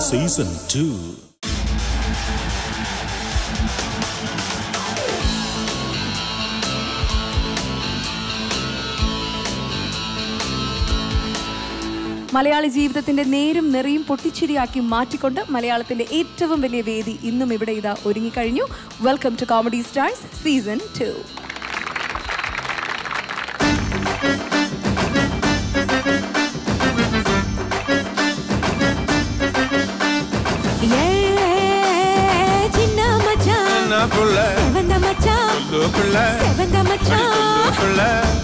Season two Malayali ജീവിതത്തിന്റെ നേരും നെറിയും പൊട്ടിച്ചിരിയാക്കി മാറ്റിക്കൊണ്ട് മലയാളത്തിന്റെ ഏറ്റവും വലിയ വേദി ഇന്നും ഇവിടെ ഇതാ ഒരുങ്ങിക്കഴിഞ്ഞു welcome to comedy stars season two சின்ன மச்சான் என்ன புள்ள செவந்த மச்சான் சொல்லு புள்ள செவந்த மச்சான் சொல்லு புள்ள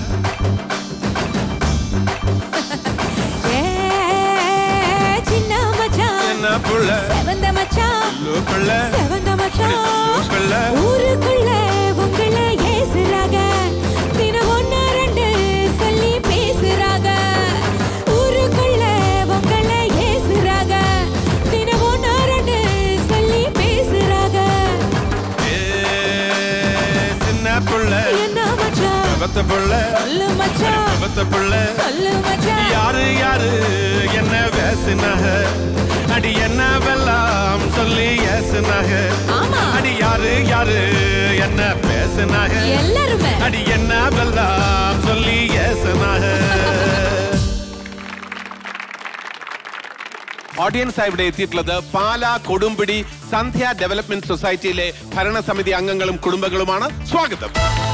ஏ, சின்ன மச்சான் என்ன புள்ள செவந்த மச்சான் சொல்லு புள்ள செவந்த மச்சான் சொல்லு புள்ள ஊருக்குள்ள உங்களை ஏசுறாங்க தினம் ஒன்னு ரெண்டு சொல்லி பேசுறாங்க ஊருக்குள்ள உங்களை ஏசுறாங்க தினம் ஒன்னு ரெண்டு சொல்லி பேசுறாங்க ஏ, சின்ன புள்ள என்ன மச்சான் செவத்த புள்ள சொல்லு மச்சான் செவத்த புள்ள சொல்லு மச்சான் யாரு யாரு என்ன பேசினாக அடி என்ன வெல்லாம் சொல்லி ஏசுனாக ஆமா. அடி யாரு யாரு என்ன பேசினாக எல்லாருமே அடி என்ன வெல்லாம் சொல்லி ஏசுனாக ഓഡിയൻസ് ഇവിടെ എത്തിയിട്ടുള്ളത് പാലാ കൊടുമ്പിടി സന്ധ്യ ഡെവലപ്മെന്റ് സൊസൈറ്റിയിലെ ഭരണസമിതി അംഗങ്ങളും കുടുംബങ്ങളുമാണ് സ്വാഗതം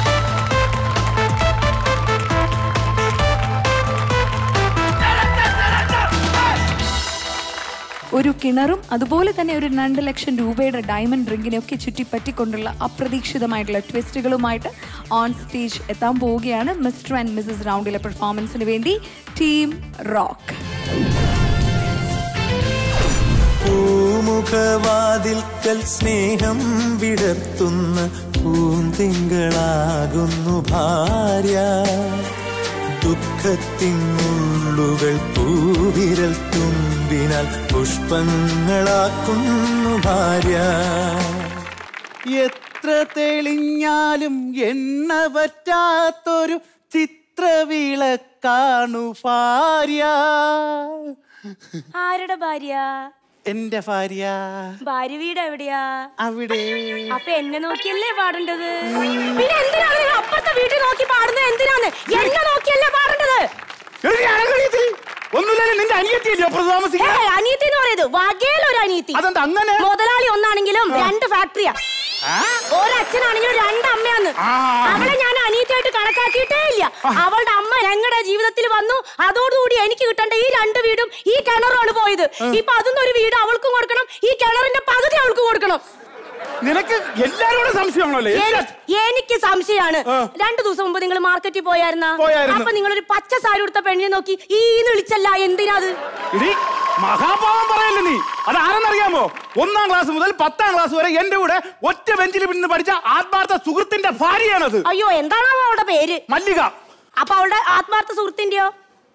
ഒരു കിണറും അതുപോലെ തന്നെ ഒരു രണ്ട് ലക്ഷം രൂപയുടെ ഡയമണ്ട് റിങ്ങിനെ ഒക്കെ ചുറ്റിപ്പറ്റിക്കൊണ്ടുള്ള അപ്രതീക്ഷിതമായിട്ടുള്ള ട്വിസ്റ്റുകളുമായിട്ട് ഓൺ സ്റ്റേജ് എത്താൻ പോവുകയാണ് മിസ്റ്റർ ആൻഡ് മിസസ് റൗണ്ടിലെ പെർഫോമൻസിന് വേണ്ടി ടീം റോക്ക് പൂമുഖവാതിൽക്കൽ സ്നേഹം വിടർത്തുന്ന പൂന്തിങ്കളാകുന്നു ഭാര്യ ദുഃഖത്തിനുള്ളുകൾ പൂവിരൽ തുമ്പിനാൽ പുഷ്പങ്ങളാക്കുന്നു ഭാര്യ എത്ര തെളിഞ്ഞാലും എണ്ണ പറ്റാത്തൊരു ചിത്രവിളക്കാണു ഭാര്യ ആരുടെ ഭാര്യ എന്റെ ഭാര്യ ഭാര്യ വീട് എവിടെയാ അവിടെ അപ്പൊ എന്നെ നോക്കിയല്ലേ പാടേണ്ടത് പിന്നെ എന്തിനാണ് നിങ്ങൾ അപ്പുറത്തെ വീട്ടിൽ നോക്കി പാടുന്നത് എന്തിനാണ് എന്നെ നോക്കിയല്ലേ പാടേണ്ടത് എടി, അനങ്ങണീത്തി. ഒന്നുമില്ലല്ലോ നിന്റെ അനിയത്തിയല്ലോ അപ്പുറത്ത് ഏ താമസിക്കാൻ അനിയത്തി എന്ന് പറയുന്നത് വകയിലൊരു അനിയത്തി അതെന്താ അങ്ങനെ മുതലാളി ഒന്നാണെങ്കിലും രണ്ട് ഫാക്ടറിയാ ഒരച്ഛനാണെങ്കിലും രണ്ട് അമ്മയാന്ന് ആ. അവളെ ഞാൻ അനിയത്തിയായിട്ട് കണക്കാക്കിയിട്ടേ ഇല്ല അവളുടെ അമ്മ ഞങ്ങളുടെ ജീവിതത്തിൽ വന്നു അതോടുകൂടി എനിക്ക് കിട്ടേണ്ട ഈ രണ്ട് വീടും ഈ കിണറുമാണ് പോയത് ഇപ്പൊ അതൊന്നും ഒരു വീട് അവൾക്കും കൊടുക്കണം ഈ കിണറിന്റെ പകുതി അവൾക്ക് കൊടുക്കണം നിനക്ക് എല്ലാരോടും സംശയമാണല്ലോ എല്ലാ- എനി- എനിക്ക് സംശയമാണ് ആ. രണ്ടു ദിവസം മുമ്പ് നിങ്ങൾ മാർക്കറ്റിൽ പോയായിരുന്ന പോയായിരുന്നു. അപ്പൊ നിങ്ങൾ ഒരു പച്ച സാരി ഉടുത്ത പെണ്ണിനെ നോക്കി ഈ വിളിച്ചല്ല എന്തിനാ അത് ഇടി മഹാഭാവം പറയല്ലേ നീ അത് ആരെന്നറിയാമോ ഒന്നാം ക്ലാസ് മുതൽ പത്താം ക്ലാസ് വരെ എന്റെ കൂടെ ഒറ്റ ബെഞ്ചിൽ നിന്ന് പഠിച്ച ആത്മാർത്ഥ സുഹൃത്തിന്റെ ഭാര്യയാണത് അയ്യോ എന്താണാവോ അവളുടെ പേര് മല്ലിക അപ്പൊ അവളുടെ ആത്മാർത്ഥ സുഹൃത്തിന്റെയോ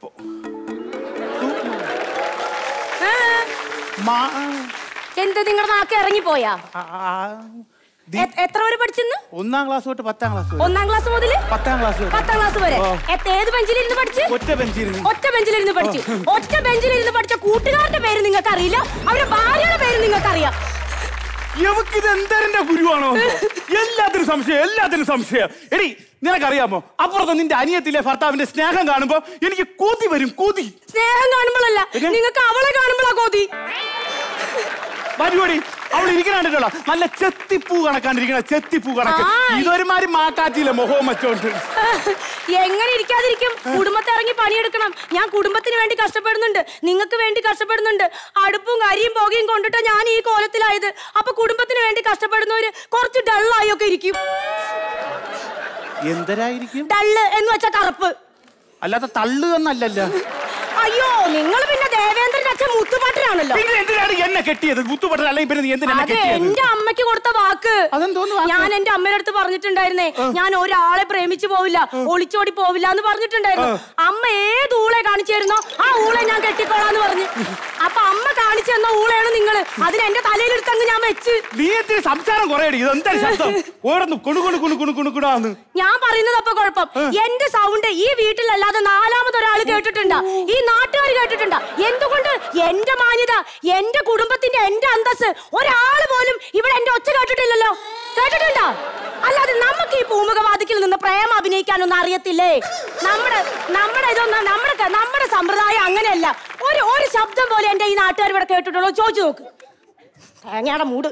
ആ, മാ- എന്ത് നിങ്ങളുടെ നാക്ക് ഇറങ്ങിപ്പോയാ ആ, ആ, ദി- എ- എത്ര വരെ പഠിച്ചെന്ന് ഒന്നാം ക്ലാസ് തൊട്ട് പത്താം ക്ലാസ് വരെ ഒന്നാം ക്ലാസ് മുതല് പത്താം ക്ലാസ് വരെ പത്താം ക്ലാസ് വരെ ഓ. എത്ത- ഏത് ബെഞ്ചിലിരുന്ന് പഠിച്ച് ഒറ്റ ബെഞ്ചിരുന്ന് ഒറ്റ ബെഞ്ചിലിരുന്ന് പഠിച്ചു ഒറ്റ ബെഞ്ചിലിരുന്ന് പഠിച്ച കൂട്ടുകാരുടെ പേര് നിങ്ങൾക്ക് അറിയില്ല അവരുടെ ഭാര്യയുടെ പേര് നിങ്ങൾക്ക് അറിയാം ഇവക്ക് ഇത് എന്തരന്റെ ഗുരുവാണോ എല്ലാത്തിനും സംശയം എല്ലാത്തിനും സംശയം എടി നിനക്കറിയാമോ അപ്പുറത്ത് നിന്റെ അനിയത്തിലെ ഭർത്താവിന്റെ സ്നേഹം കാണുമ്പോ എനിക്ക് കൂതി വരും കൂതി സ്നേഹം കാണുമ്പോഴല്ല പിന്നെ? നിങ്ങൾക്ക് അവളെ കാണുമ്പോഴാ കോതി പരിപാടി അവൾ ഇരിക്കണോ നല്ല ചെത്തിപ്പൂ കണക്കാണ്ടിരിക്കണ ചെത്തിപ്പൂ കണക്ക് ആ. ഇതൊരുമാതിരി മാക്കാറ്റിയില്ല മുഖവും വെച്ചോണ്ട് എങ്ങനെ ഇരിക്കാതിരിക്കും കുടുംബത്തെ ഇറങ്ങി പണിയെടുക്കണം ഞാൻ കുടുംബത്തിന് വേണ്ടി കഷ്ടപ്പെടുന്നുണ്ട് നിങ്ങൾക്ക് വേണ്ടി കഷ്ടപ്പെടുന്നുണ്ട് അടുപ്പും കരിയും പുകയും കൊണ്ടിട്ട് ഞാൻ ഈ കോലത്തിലായത് അപ്പൊ കുടുംബത്തിന് വേണ്ടി കഷ്ടപ്പെടുന്നവര് കുറച്ച് ഡള്ളായി ഒക്കെ ഇരിക്കും എന്തരായിരിക്കും ഡള്ള് എന്ന് വെച്ചാ കറുപ്പ് അല്ലാതെ തള്ളു എന്നല്ലല്ല അയ്യോ നിങ്ങൾ പിന്നെ ദേവേന്ദ്രന്റെ അച്ഛൻ മുത്തുപാട്ടിലാണല്ലോ പിന്നെ എന്തിനാണ് എന്നെ കെട്ടിയത് കുത്തുപെട്ടത് അല്ലെങ്കിൽ പിന്നെ നീ എന്തിനാ എന്നെ അതെ കെട്ടിയത് എന്റെ അമ്മയ്ക്ക് കൊടുത്ത വാക്ക് അതെന്തോന്ന് വാക്ക്? ഞാൻ എന്റെ അമ്മയുടെ അടുത്ത് പറഞ്ഞിട്ടുണ്ടായിരുന്നേ ഞാൻ ഒരാളെ പ്രേമിച്ചു പോവില്ല ഒളിച്ചോടി പോവില്ല എന്ന് പറഞ്ഞിട്ടുണ്ടായിരുന്നു അമ്മ ഏത് ഊളെ കാണിച്ചു തരുന്നോ ആ ഊളെ ഞാൻ കെട്ടിക്കോളാന്ന് പറഞ്ഞു അപ്പൊ അമ്മ കാണിച്ചു തന്ന ഊളയാണ് നിങ്ങള് അതിന് എന്റെ തലയിലെടുത്തങ്ങ് ഞാൻ വെച്ച് നീ എത്തിരി സംസാരം കുറയടി ഇത് എന്താ ശബ്ദം ഓരോന്ന് കുണു കുണു കുണു കുണു കുണു കുണാന്ന് ഞാൻ പറയുന്നത് അപ്പൊ കുഴപ്പം എന്റെ സൗണ്ട് ഈ വീട്ടിലല്ലാതെ നാലാമതൊരാൾ കേട്ടിട്ടുണ്ടാ ഈ നാട്ടുകാർ കേട്ടിട്ടുണ്ടാ എന്തുകൊണ്ട് എന്റെ മാന്യത എന്റെ കുടുംബത്തിന്റെ എന്റെ അന്തസ് ഒരാള് പോലും ഇവിടെ എന്റെ ഒച്ച കേട്ടിട്ടില്ലല്ലോ കേട്ടിട്ടുണ്ടോ അല്ലാതെ നമുക്ക് ഈ പൂമുഖവാദിക്കിൽ നിന്ന് പ്രേമം അഭിനയിക്കാനൊന്നും അറിയത്തില്ലേ നമ്മുടെ നമ്മുടെ ഇതൊന്നും നമ്മുടെ ക- നമ്മുടെ സമ്പ്രദായം അങ്ങനെയല്ല ഒരു ഒരു ശബ്ദം പോലെ എന്റെ ഈ നാട്ടുകാർ ഇവിടെ കേട്ടിട്ടുള്ളൂ ചോദിച്ചു നോക്ക് തേങ്ങയുടെ മൂട്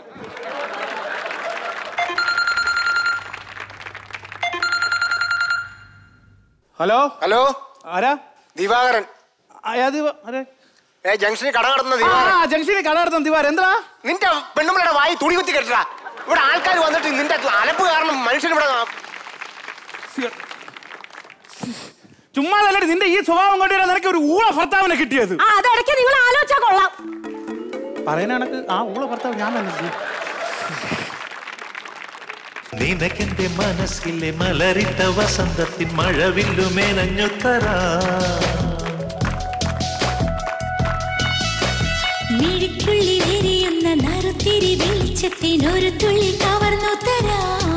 ഹലോ ഹലോ ആരാ ദിവാകരൻ ആയാ ദിവാ ആരെ? ഏ ജംഗ്ഷനിൽ കട കടന്ന ആ ദിവാകരൻ ജംഗ്ഷനിൽ കട നടത്തുന്ന ദിവാർ എന്താ നിന്റെ പെണ്ണുമ്പളുടെ വായി തുണി കുത്തി കെട്ടടാ ഇവിടെ ആൾക്കാർ വന്നിട്ട് നിന്റെ അലപ്പ് കാരണം മനുഷ്യൻ ഇവിടെ ചുമ്മാതല്ലടി നിന്റെ ഈ സ്വഭാവം കൊണ്ടുവരാൻ നിനക്ക് ഒരു ഊള ഭർത്താവിനെ കിട്ടിയത് ആ അതിടയ്ക്ക് നിങ്ങൾ ആലോചിച്ചാ കൊള്ളാം പറയുന്ന കണക്ക് ആ ഊള ഭർത്താവ് ഞാൻ തന്നെ ചെയ്യും. നിനക്കെന്റെ മനസ്സിലെ മലരിട്ട വസന്തത്തിൻ മഴവില്ലു മേനഞ്ഞുത്തരാ മിഴിക്കുള്ളിൽ എരിയുന്ന നറുത്തിരി വെളിച്ചത്തിനൊരു തുള്ളി കവർന്നു തരാം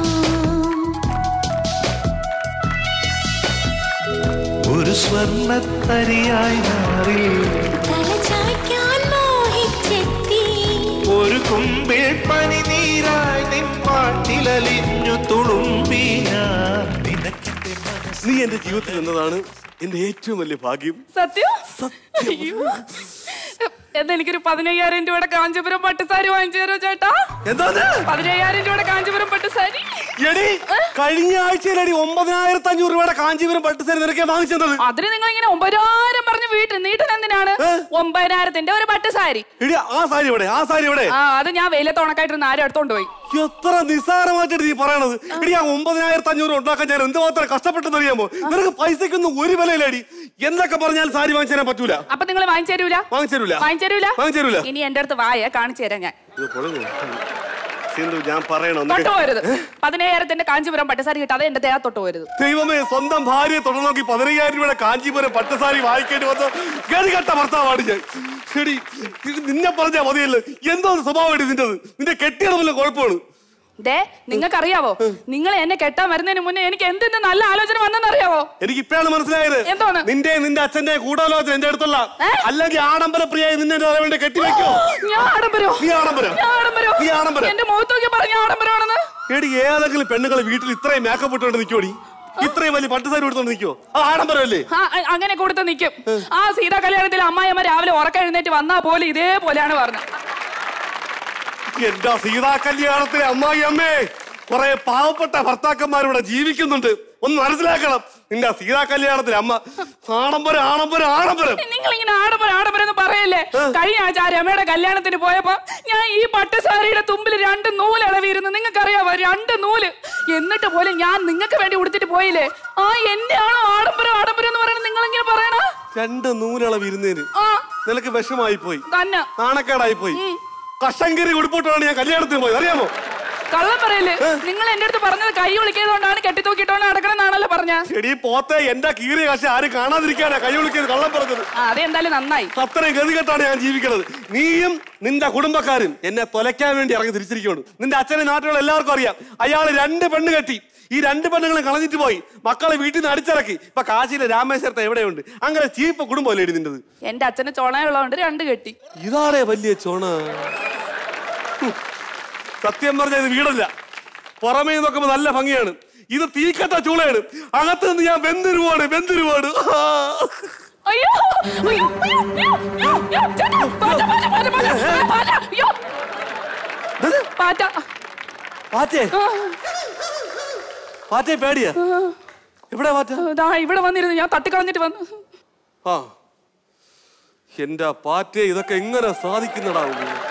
ഒരു സ്വർണ്ണത്തരിയായി മാറി തല ചായ്ക്കാൻ മോഹിച്ചെത്തി ഒരു കുമ്പിൾ പനിനീരായി നിൻപാട്ടിലലിഞ്ഞു തുളുമ്പി ഞാൻ നിനക്കെന്റെ മനസ്സിൽ നീ എന്റെ ജീവിതത്തിൽ എന്നതാണ് എന്റെ ഏറ്റവും വലിയ ഭാഗ്യം സത്യം അയ്യോ. എന്നാ എനിക്കൊരു പതിനയ്യായിരം രൂപയുടെ കാഞ്ചീപുരം പട്ടുസാരി വാങ്ങിച്ചു തരോ ചേട്ടാ എന്താണ് പതിനയ്യായിരം രൂപയുടെ കാഞ്ചീപുരം പട്ടുസാരി എടി കഴിഞ്ഞ ആഴ്ചയിലടി ഒമ്പതിനായിരത്തി അഞ്ഞൂറ് രൂപയുടെ കാഞ്ചീപുരം പട്ടുസാരി നിനക്കെ വാങ്ങിച്ചത് അതിന് നിങ്ങൾ ഇങ്ങനെ ഒമ്പതിനായിരം പറഞ്ഞ് വീട്ടിൽ നീട്ടൻ എന്തിനാണ് ഒമ്പതിനായിരത്തിന്റെ ഒരു പട്ടുസാരി എടി ആ സാരി ഇവിടെ ആ സാരി ഇവിടെ ആ അത് ഞാൻ വെയിലത്ത് ഉണക്കായിട്ടിരുന്ന ആരും എടുത്തോണ്ട് പോയി എത്ര നിസ്സാരമായിട്ടാണ് നീ പറയണത് എടി ആ ഒമ്പതിനായിരത്തി അഞ്ഞൂറ് ഉണ്ടാക്കാൻ ഞാൻ എന്തുമാത്രം കഷ്ടപ്പെട്ടെന്ന് അറിയാമോ നിനക്ക് പൈസക്കൊന്നും ഒരു വിലയില്ലടി എന്തൊക്കെ പറഞ്ഞാൽ സാരി വാങ്ങിച്ചു തരാൻ പറ്റൂല അപ്പൊ നിങ്ങൾ വാങ്ങിച്ചു തരൂല വാങ്ങിച്ചു തരൂല വാങ്ങിച്ചു തരൂല വാങ്ങിച്ചു തരൂല ഇനി എന്റെ അടുത്ത് വായ കാണിച്ചു തരാം ഞാൻ ഇത് പൊളഞ്ഞു. സിന്ധു ഞാൻ പറയണോ തൊട്ട് പോരുത് പതിനയ്യായിരത്തിന്റെ കാഞ്ചീപുരം പട്ടുസാരി കിട്ടാതെ എന്റെ ദേഹ തൊട്ട് പോരുത് ദൈവമേ സ്വന്തം ഭാര്യയെ തുടർന്ന് നോക്കി പതിനയ്യായിരം രൂപയുടെ കാഞ്ചീപുരം പട്ടുസാരി വാങ്ങിക്കേണ്ടി വന്ന ഗതികെട്ട ഭർത്താവാണ് ഞാൻ ശരി ഇത് നിന്നെ പറഞ്ഞാ മതിയല്ലോ എന്തോ ഒരു സ്വഭാവം നിന്റത് നിന്റെ കെട്ടിയിടമല്ലോ കുഴപ്പമാണ് ദേ നിങ്ങൾക്കറിയാവോ നിങ്ങൾ എന്നെ കെട്ടാൻ വരുന്നതിന് മുന്നേ എനിക്ക് എന്തെന്ന് നല്ല ആലോചന വന്നെന്നറിയാവോ എനിക്ക് ഇപ്പോഴാണ് മനസ്സിലായത് എന്തോന്ന്? നിന്റെ നിന്റെ അച്ഛന്റെ കൂടാലോചന എന്റെ അടുത്തുള്ള ഏ? അല്ലെങ്കിൽ ആഡംബര പ്രിയായി നിന്നെ വേണ്ടി കെട്ടിവെക്കോ ഞാൻ ആഡംബരോ നീ ആഡംബരം. ഞാൻ ആഡംബരോ നീ ആഡംബരം. എന്റെ മുഖത്ത് നോക്കി പറഞ്ഞ ആഡംബരമാണെന്ന് എടി ഏതെങ്കിലും പെണ്ണുങ്ങളെ വീട്ടിൽ ഇത്രയും മേക്കപ്പ് ഇട്ടുകൊണ്ട് നിൽക്കോടി ഇത്രയും വലിയ പട്ടുസാരി എടുത്തോണ്ട് നിൽക്കോ ആ ആഡംബരമല്ലേ ആ, അ- അങ്ങനെ കൊടുത്ത് നിൽക്കും ആ സീതാ കല്യാണത്തിൽ അമ്മായിയമ്മ രാവിലെ ഉറക്കം എഴുന്നേറ്റ് വന്നാ പോലെ ഇതേപോലെയാണ് പറഞ്ഞത് എന്റെ സീതാ കല്യാണത്തിലെ അമ്മായി അമ്മേ കുറെ പാവപ്പെട്ട ഭർത്താക്കന്മാരിവിടെ ജീവിക്കുന്നുണ്ട് ഒന്ന് മനസ്സിലാക്കണം നിന്റെ സീതാ കല്യാണത്തിലെ അമ്മ ആഡംബരം ആഡംബരം ആഡംബരം നിങ്ങൾ ഇങ്ങനെ ആഡംബരം ആഡംബരം എന്ന് പറയല്ലേ കഴിഞ്ഞ ആഴ്ച ആ രമയുടെ കല്യാണത്തിന് പോയപ്പോ ഞാൻ ഈ പട്ടുസാരിയുടെ തുമ്പിൽ രണ്ട് നൂല് ഇളവിയിരുന്നു നിങ്ങൾക്കറിയാവോ രണ്ട് നൂല് എന്നിട്ട് പോലും ഞാൻ നിങ്ങൾക്ക് വേണ്ടി ഉടുത്തിട്ട് പോയില്ലേ ആ എന്നെയാണോ ആഡംബരം ആഡംബരം എന്ന് പറയുന്നത് നിങ്ങൾ ഇങ്ങനെ പറയണ രണ്ട് നൂലളവ് ഇരുന്നേന് ആ നിനക്ക് വിഷമായി പോയി തന്നെ നാണക്കേടായി പോയി കഷങ്കരി ഉടുപ്പിട്ടാണ് ഞാൻ കല്യാണത്തിന് പോയത് അറിയാമോ കള്ളം പറയല്ലേ നിങ്ങൾ എന്റെ അടുത്ത് പറഞ്ഞത് കൈ വിളിക്കുന്നതുകൊണ്ടാണ് കെട്ടിത്തൂക്കിട്ടോണ്ട് നടക്കണം എന്നാണല്ലോ പറഞ്ഞ എടി പോത്തെ എന്റെ കീറിയ കശ ആരും കാണാതിരിക്കാനാ കൈ വിളിക്കുന്നത് കള്ളം പറഞ്ഞത് ആ അതെന്തായാലും നന്നായി അത്രയും ഗതികെട്ടാണ് ഞാൻ ജീവിക്കുന്നത് നീയും നിന്റെ കുടുംബക്കാരും എന്നെ തൊലയ്ക്കാൻ വേണ്ടി ഇറങ്ങി തിരിച്ചിരിക്കുകയാണ് നിന്റെ അച്ഛനെ നാട്ടുകൾ എല്ലാവർക്കും അറിയാം അയാൾ രണ്ട് പെണ്ണ് കെട്ടി ഈ രണ്ട് പെണ്ണുങ്ങളും കളഞ്ഞിട്ട് പോയി മക്കളെ വീട്ടിൽ നിന്ന് അടിച്ചിറക്കി ഇപ്പൊ കാശിയിലെ രാമേശ്വരത്തെ എവിടെയുണ്ട് അങ്ങനെ ചീപ്പ് കുടുംബമല്ലേ എടി നിന്റത് എന്റെ അച്ഛന് ചുണയുള്ളതുകൊണ്ട് രണ്ട് കെട്ടി ഇതാണേ വലിയ ചോണ ഹും. സത്യം പറഞ്ഞ ഇത് വീടല്ല പുറമേ നോക്കുമ്പോ നല്ല ഭംഗിയാണ് ഇത് തീക്കട്ട ചൂളയാണ് അകത്ത് നിന്ന് ഞാൻ വെന്തിരുവാണ് വെന്തിരുവാണ് അയ്യോ അയ്യോ അയ്യോ അയ്യോ അയ്യോ അയ്യോ ചേട്ടാ പാറ്റ പാറ്റ പാറ്റ പാറ്റ പാറ്റ അയ്യോ പാറ്റ പാറ്റേ പാറ്റേ പേടിയാ എവിടെ പാറ്റ ദാ ഇവിടെ വന്നിരുന്നു ഞാൻ തട്ടിക്കളഞ്ഞിട്ട് വന്നു ആ എന്റെ പാറ്റേ ഇതൊക്കെ എങ്ങനെ സാധിക്കുന്നടാ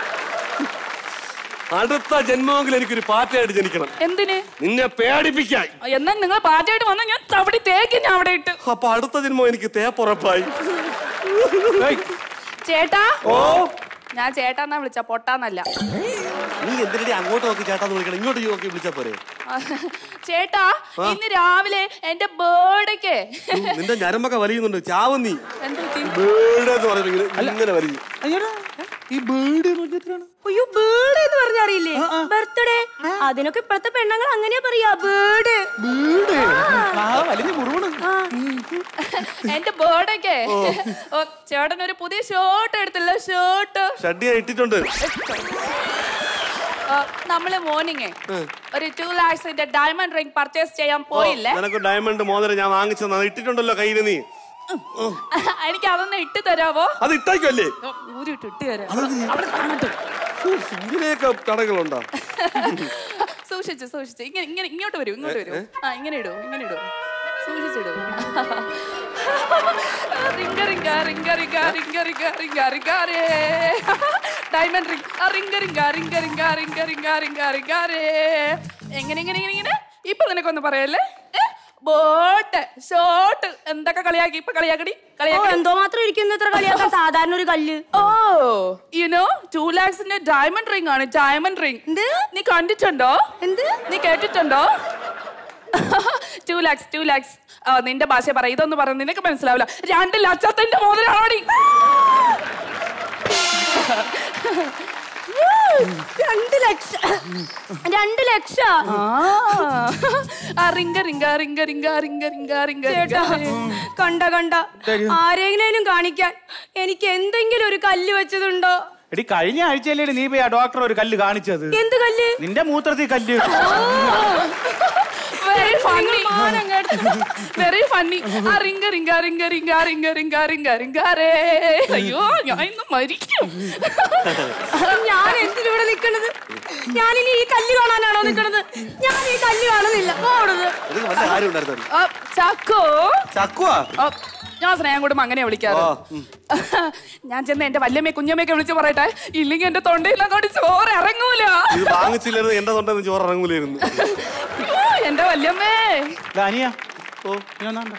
അടുത്ത ജന്മമെങ്കിലും എനിക്കൊരു പാറ്റയായിട്ട് ജനിക്കണം എന്തിന് നിന്നെ പേടിപ്പിക്കാൻ എന്നാൽ നിങ്ങൾ പാറ്റയായിട്ട് വന്ന ഞാൻ അവിടെ തേക്കും ഞാൻ അവിടെ ഇട്ട് അപ്പൊ അടുത്ത ജന്മം എനിക്ക് തേപ്പുറപ്പായി ചേട്ടാ ഓ ഞാൻ ചേട്ടാന്നാ വിളിച്ച പൊട്ടാന്നല്ല നീ എന്തിനടി അങ്ങോട്ട് നോക്കി ചേട്ടാന്ന് വിളിക്കണം ഇങ്ങോട്ട് നോക്കി വിളിച്ചാ പോരെ ചേട്ടാ ഇന്ന് രാവിലെ എന്റെ ബേർഡേക്ക് ഉം, നിന്റെ ഞരമ്പൊക്കെ വലിയുന്നുണ്ട് ചാവും നീ എന്ത് പറ്റി? ബേഡ് എന്ന് പറയുമ്പോ ഇങ്ങനെ ഇങ്ങനെ വലിയും ഈ ബേർഡ് പറഞ്ഞിട്ടാണ് അയ്യോ ബേർഡ് എന്ന് പറഞ്ഞറിയില്ലേ ബർത്ത്ഡേ അതിനൊക്കെ ഇപ്പോഴത്തെ പെണ്ണുങ്ങൾ അങ്ങനെയാ പറയാ ബേർഡ് ആ വലിയ കുറവാണ് എന്റെ ബേർഡേക്ക് ഓ ചേട്ടൻ ഒരു പുതിയ ഷർട്ട് എടുത്തില്ല ഷർട്ട് ഷഡ്ഡി ഞാൻ ഇട്ടിട്ടുണ്ട് നമ്മള് മോർണിംഗ് ഒരു ടു ലാക്സിന്റെ ഡയമണ്ട് റിംഗ് പർച്ചേസ് ചെയ്യാൻ പോയില്ലേ നിനക്ക് ഡയമണ്ട് മോതിരം ഞാൻ വാങ്ങിച്ചത് അത് ഇട്ടിട്ടുണ്ടല്ലോ കയ്യിൽ നീ എനിക്ക് അതൊന്ന് ഇട്ട് തരാവോ അത് ഇട്ടേക്കല്ലേ ഊരിട്ട് ഇട്ട് തരാം അവിടെ കാണട്ടെ ഇങ്ങനെയൊക്കെ തടകളുണ്ടോ സൂക്ഷിച്ച് സൂക്ഷിച്ച് ഇങ്ങനെ ഇങ്ങനെ ഇങ്ങോട്ട് വരൂ ഇങ്ങോട്ട് വരൂ ആ ഇങ്ങനെ ഇടൂ ഇങ്ങനെ ഇടൂ സൂക്ഷിച്ചിടൂ റിംഗ റിംഗ റിംഗ റിംഗ റിംഗ റിംഗ റിംഗ റിംഗ രേ ഡയമണ്ട് റിംഗ് ആ റിംഗ റിംഗ റിംഗ റിംഗ റിംഗ റിംഗ റിംഗ റിംഗ രേ എങ്ങനെ എങ്ങനെ എങ്ങനെ ഇങ്ങനെ ഇപ്പൊ നിനക്കൊന്ന് പറയല്ലേ ബോട്ട് ഷോട്ട് എന്തൊക്കെ കളിയാക്കി ഇപ്പൊ കളിയാക്കടി ഓ, കളിയാക്കി എന്തോ മാത്രം ഇരിക്കുന്നു ഇത്ര കളിയാക്കാൻ സാധാരണ ഒരു കല്ല് ഓ യു നോ ടു ലാക്സിന്റെ ഡയമണ്ട് റിംഗ് ആണ് ഡയമണ്ട് റിംഗ് എന്ത്? നീ കണ്ടിട്ടുണ്ടോ എന്ത് നീ കേട്ടിട്ടുണ്ടോ ടു ലാക്സ് ടു ലാക്സ് നിന്റെ ഭാഷ പറ ഇതൊന്നും പറ നിനക്ക് മനസ്സിലാവില്ല രണ്ട് ലക്ഷത്തിന്റെ മോതിരാണോടി രണ്ട് ലക്ഷം രണ്ട് ലക്ഷം റിംഗ റിംഗ റിംഗ റിംഗ റിംഗ റിംഗ റിംഗ ചേട്ടാ കണ്ട കണ്ട ആരെങ്കിലും കാണിക്കാൻ എനിക്ക് എന്തെങ്കിലും ഒരു കല്ല് വെച്ചതുണ്ടോ എടി കഴിഞ്ഞ ആഴ്ചയിലേ നീ പോയി ആ ഡോക്ടർ ഒരു കല്ല് കാണിച്ചത് എന്ത് കല്ല് നിന്റെ മൂത്രത്തിൽ കല്ല് വെരി ഫണ്ണി വെരി ഫണ്ണി ആ റിംഗ റിംഗ റിംഗ റിംഗ റിംഗ റിംഗ റിംഗ റിംഗ രേ അയ്യോ ഞാൻ ഇന്ന് മരിക്കും ഞാൻ എന്തിനിവിടെ നിൽക്കണത് ഞാനിനി ഈ കല്ല് കാണാനാണോ നിൽക്കണത് ഞാൻ ഈ കല്ല് കാണുന്നില്ല ഓടുന്നത് ഇത് വല്ല കാര്യം ഉണ്ടായിരുന്നു ആ, ചക്കോ ചക്കുവാ ആ, ഞാൻ സ്നേഹം കൂടുമ്പോ അങ്ങനെ വിളിക്കാറ് ഞാൻ ചെന്ന് എന്റെ വല്യമ്മയെ കുഞ്ഞമ്മയൊക്കെ വിളിച്ച് പറയട്ടെ ഇല്ലെങ്കിൽ എന്റെ തൊണ്ടയിൽ അങ്ങോട്ട് ചോറ് ഇറങ്ങൂല ഇത് വാങ്ങിച്ചില്ലായിരുന്നു എന്റെ തൊണ്ടെന്ന് ചോറ് ഇറങ്ങൂലായിരുന്നു അയ്യോ, എന്റെ വല്യമ്മേ അനിയ ഓ ഇങ്ങൊന്നാണ്ട.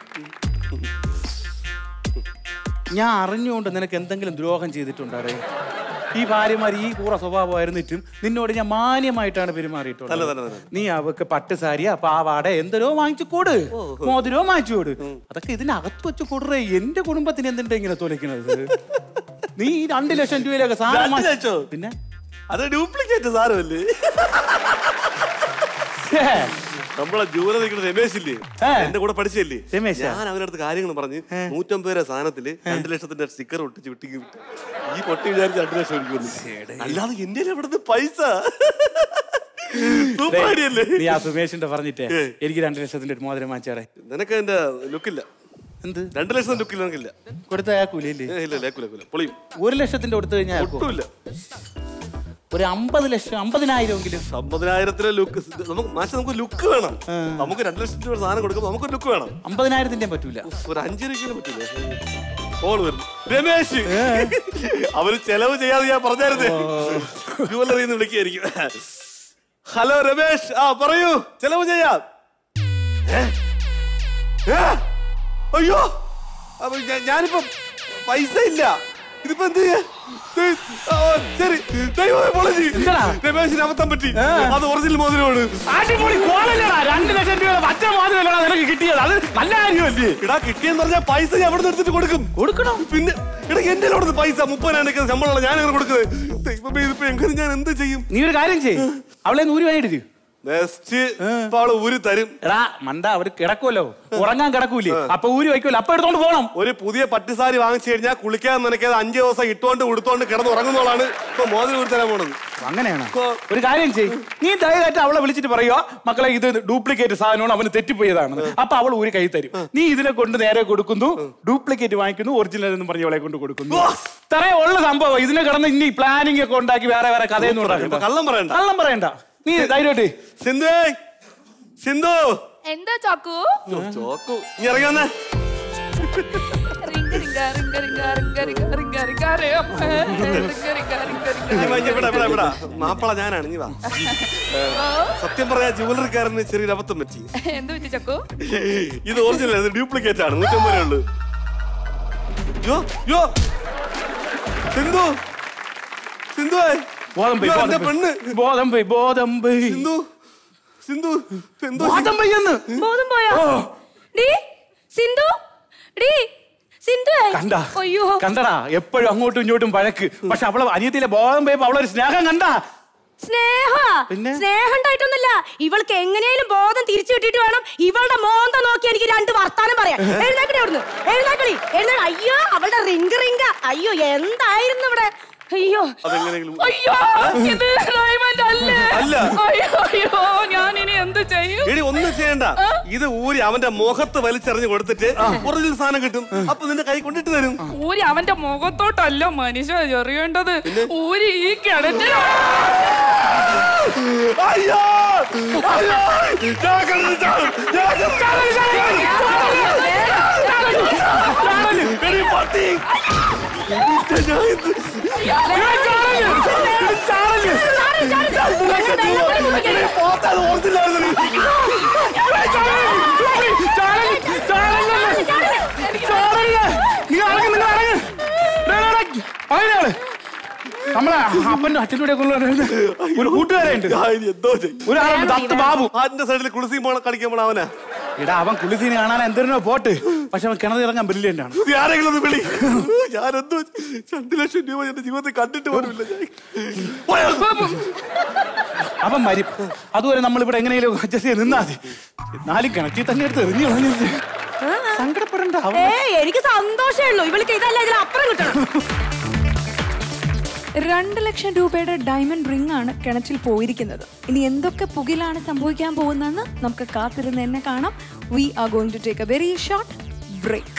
ഞാൻ അറിഞ്ഞുകൊണ്ട് നിനക്ക് എന്തെങ്കിലും ദ്രോഹം ചെയ്തിട്ടുണ്ടാറേ ഈ ഭാര്യമാർ ഈ കൂറ സ്വഭാവമായിരുന്നിട്ടും നിന്നോട് ഞാൻ മാന്യമായിട്ടാണ് തന്നെ, പെരുമാറിയിട്ടുള്ളത് തന്നെ, തന്നെ. നീ അവക്ക് പട്ട് സാരിയാ പാവാട എന്തരോ വാങ്ങിച്ചു കൊടു മോതിരോ വാങ്ങിച്ചു കൊടു അതൊക്കെ ഇതിനകത്ത് വെച്ച് കൊടുറേ എന്റെ കുടുംബത്തിന് എന്തിനാ ഇങ്ങനെ തൊലക്കുന്നത് നീ ഈ രണ്ട് ലക്ഷം രൂപയിലൊക്കെ സാധനം രണ്ട് വാങ്ങി- ലക്ഷോ? പിന്നെ അത് ഡ്യൂപ്ലിക്കേറ്റ് സാധനമല്ലേ ഛേ, നമ്മളെ ജൂല നിൽക്കുന്ന രമേശ് ഇല്ലേ ഏ. എന്റെ കൂടെ പഠിച്ചല്ലേ രമേശാ? ഞാൻ അവനടുത്ത് കാര്യങ്ങൾ പറഞ്ഞ് നൂറ്റമ്പത് രൂപ സാധനത്തില് രണ്ട് ലക്ഷത്തിന്റെ സ്റ്റിക്കർ ഒട്ടിച്ച് വിട്ടിക്ക് വിട്ടു. ഈ പൊട്ടി വിചാരിച്ച് രണ്ട് ലക്ഷം എനിക്ക് അല്ലാതെ എന്റെ എവിടുന്ന് പൈസ സൂപ്പർ ഐഡിയ അല്ലേ നീ ആ സുമേഷിന്റെ പറഞ്ഞിട്ടേ എനിക്ക് രണ്ട് ലക്ഷത്തിന്റെ ഒരു മോതിരം വാങ്ങിച്ചാടേ നിനക്ക് അതിന്റെ ലുക്കില്ല എന്ത് രണ്ട് ലക്ഷം ലുക്കില്ല നിനക്കില്ല കൊടുത്ത കൂലിയല്ലേ ഏ, ഇല്ല ലേക്കുല ലേക്കുല പൊളിയും ഒരു ലക്ഷത്തിന്റെ കൊടുത്തു കഴിഞ്ഞാൽ ആക്കുവോ? ഒട്ടുമില്ല ഒരു അമ്പത് ലക്ഷം അമ്പതിനായിരം എങ്കിലും അമ്പതിനായിരത്തിലെ ലുക്ക് നമുക്ക് മാഷെ നമുക്ക് ലുക്ക് വേണം നമുക്ക് രണ്ട് ലക്ഷം രൂപ സാധനം കൊടുക്കുമ്പോൾ നമുക്ക് ലുക്ക് വേണം അമ്പതിനായിരത്തിന്റെ പറ്റൂല ഒരു അഞ്ചു രൂപയ്ക്ക് പറ്റില്ലേ ഓള് വരുന്നു രമേശ് അവര് ചെലവ് ചെയ്യാതെ ഞാൻ പറഞ്ഞായിരുന്നേ ജുവലറി എന്ന് വിളിക്കായിരിക്കും ഹലോ രമേശ് ആ പറയൂ ചെലവ് ചെയ്യാം ഏ? ഏ? അയ്യോ അപ്പൊ ഞാ- ഞാനിപ്പോ പൈസ ഇല്ല ഇതിപ്പോ എന്ത് ചെയ്യാ? ദേ, ആ, ശരി ദൈവമേ, പൊളഞ്ഞ്. രമേശിന് അബദ്ധം പറ്റി അത് ഒറിജിനൽ മോതിരമാണ് അടിപൊളി കോളല്ലടാ രണ്ട് ലക്ഷം രൂപ പച്ച മോതിരല്ലടാ നിനക്ക് കിട്ടിയത് അത് നല്ല കാര്യമല്ലേ ഇടാ കിട്ടിയെന്ന് പറഞ്ഞാൽ പൈസ ഞാൻ എവിടെ നിന്ന് എടുത്തിട്ട് കൊടുക്കും കൊടുക്കണം പിന്നെ ഇടാ എന്റെ അവിടെ പൈസ മുപ്പതിനായിരം ശമ്പളമുള്ള ഞാൻ എങ്ങനെ കൊടുക്കുന്നത് ദൈവമേ ഇതിപ്പോ എങ്ങനെ ഞാൻ എന്ത് ചെയ്യും നീ ഒരു കാര്യം ചെയ് അവളെ നൂറ് വേണ്ടിട്ട് ബെസ്റ്റ് ഇപ്പൊ അവള് ഊരി തരും എടാ മണ്ട അവര് കിടക്കുമല്ലോ ഉറങ്ങാൻ കിടക്കൂലേ അപ്പൊ ഊരി വയ്ക്കുമല്ലോ അപ്പൊ എടുത്തോണ്ട് പോണം ഒരു പുതിയ പട്ടുസാരി വാങ്ങിച്ചു കഴിഞ്ഞാൽ കുളിക്കാൻ നനയ്ക്കാതെ അഞ്ച് ദിവസം ഇട്ടുകൊണ്ട് ഉടുത്തോണ്ട് കിടന്ന് ഉറങ്ങുന്നോളാണ് ഇപ്പൊ മോതിരം ഊരി തരാൻ പോണത് അങ്ങനെയാണ് ഓ. ഒരു കാര്യം ചെയ് നീ ദയവായിട്ട് അവളെ വിളിച്ചിട്ട് പറയുക മക്കളെ ഇത് ഡ്യൂപ്ലിക്കേറ്റ് സാധനമാണ് അവന് തെറ്റിപ്പോയതാണ് അപ്പൊ അവൾ ഊരി കൈ തരും നീ ഇതിനെ കൊണ്ട് നേരെ കൊടുക്കുന്നു ഡ്യൂപ്ലിക്കേറ്റ് വാങ്ങിക്കുന്നു ഒറിജിനൽ എന്ന് പറഞ്ഞ് അവളെ കൊണ്ട് കൊടുക്കുന്നു ഇത്രേ ഉള്ള സംഭവം ഇതിനെ കിടന്ന് ഇനി പ്ലാനിങ് ഒക്കെ ഉണ്ടാക്കി വേറെ വേറെ കഥയൊന്നും ഇപ്പൊ ഉണ്ടാക്കണ്ട കള്ളം പറയണ്ട കള്ളം പറയണ്ട നീ ധൈര്യമായിട്ട് സിന്ധു സിന്ധു എന്താ ചക്കു ചോക്കു നീ ഇറങ്ങി വന്നേ റിംഗ റിംഗ റിംഗ റിംഗ റിംഗ റിംഗ റിംഗ റിംഗ രേ അമ്മേ. റിംഗ റിംഗ റിംഗ റിംഗ നീ വാ, റിംഗ. ഇങ്ങ് ഇവിടെ ഇവിടെ ഇവിടെ മാപ്പിള ഞാനാണ് നീ വാ ഏ, സത്യം പറയാ ജുവലറിക്കാരന് ചെറിയൊരു അബദ്ധം പറ്റി എന്ത് പറ്റി ചക്കു ഇത് ഒറിജിനൽ ഇത് ഡ്യൂപ്ലിക്കേറ്റ് ആണ് നൂറ്റമ്പത് രൂപ ഉള്ളു യോ യോ സിന്ധു സിന്ധു ബോധം പോയി, യ്യോ, ബോധം എന്റെ പോയി. പെണ്ണ് ബോധം പോയി ബോധം പോയി സിന്ധു സിന്ധു സിന്ധു ബോധം പോയി എന്ന് ബോധം പോയോ ഡീ സിന്ധു ഡീ സിന്ധു കണ്ട അയ്യോ കണ്ടടാ എപ്പോഴും അങ്ങോട്ടും ഇങ്ങോട്ടും വഴക്ക് പക്ഷെ അവളെ അനിയത്തിലെ ബോധം പോയപ്പോ അവളൊരു സ്നേഹം കണ്ട സ്നേഹ പിന്നെ? സ്നേഹം ഉണ്ടായിട്ടൊന്നുമില്ല ഇവൾക്ക് എങ്ങനെയും ബോധം തിരിച്ചു കിട്ടിയിട്ട് വേണം ഇവളുടെ മോന്ത നോക്കി എനിക്ക് രണ്ട് വർത്താനം പറയാം എഴുന്നേക്കണേ അവിടുന്ന് എഴുന്നേക്കണി എഴുന്നേ അയ്യോ അവളുടെ റിങ്ക് റിങ്ക അയ്യോ എന്തായിരുന്നു ഇവിടെ അയ്യോ അതെങ്ങനെയെങ്കിലും അയ്യോ ഇത് ഡയമണ്ട് അല്ലേ അല്ല. അയ്യോ അയ്യോ ഞാൻ ഇനി എന്ത് ചെയ്യും എടി ഒന്നും ചെയ്യണ്ട ഇത് ഊരി അവന്റെ മുഖത്ത് വലിച്ചെറിഞ്ഞ് കൊടുത്തിട്ട് ഒറിജിനൽ സാധനം കിട്ടും അപ്പൊ നിന്റെ കൈ കൊണ്ടിട്ട് തരും ഊരി അവന്റെ മുഖത്തോട്ടല്ല മനുഷ്യ എറിയേണ്ടത് ഊരി ഈ കിണറ്റിൽ അയ്യോ അയ്യോ ഞാൻ കിടന്ന് ചാവും. ഞാൻ കിടന്ന് ചാവും. എടി പട്ടി. ഞാൻ ഇത് എടി പോത്ത് അത് ഓർത്തില്ലായിരുന്നു നീ. നമ്മളെ അപ്പന്റെ അച്ഛൻ്റെ കൂടെ ഒരു കൂട്ടുകാരുണ്ട് ഞാൻ ഇനി എന്തോ ചെയ്യും ഒരാളുണ്ട് ദത്ത് ബാബു അതിന്റെ സൈഡിൽ കുളിസി പോണ കളിക്കുമ്പോൾ അവനാ എടാ അവൻ കുളിസീന് കാണാൻ എന്തിനോ പോട്ട് പക്ഷെ അവൻ കിണറിൽ ഇറങ്ങാൻ ബ്രില്യൻ്റ് ആണ് ഇത് ആരെങ്കിലും ഒന്ന് വിളി ഞാൻ എന്തോ രണ്ട് ലക്ഷം രൂപ എന്റെ ജീവിതത്തിൽ കണ്ടിട്ട് പോലുമില്ല ഞാൻ പോയോ? അവൻ മരും അതുവരെ നമ്മൾ ഇവിടെ എങ്ങനെയും അഡ്ജസ്റ്റ് ചെയ്ത് നിന്നാ മതി നാലും കിണറ്റിൽ തന്നെ എടുത്ത് എറിഞ്ഞു കളഞ്ഞത് സങ്കടപ്പെടണ്ട അവൻ ഏ എനിക്ക് സന്തോഷമേ ഉള്ളൂ ഇവൾക്ക് ഇതല്ല ഇതിൽ അപ്പുറം കിട്ടണം രണ്ട് ലക്ഷം രൂപയുടെ ഡയമണ്ട് റിംഗ് ആണ് കിണറ്റിൽ പോയിരിക്കുന്നത് ഇനി എന്തൊക്കെ പുകിലാണ് സംഭവിക്കാൻ പോകുന്നതെന്ന് നമുക്ക് കാത്തിരുന്ന് തന്നെ കാണാം we are going to take a very short break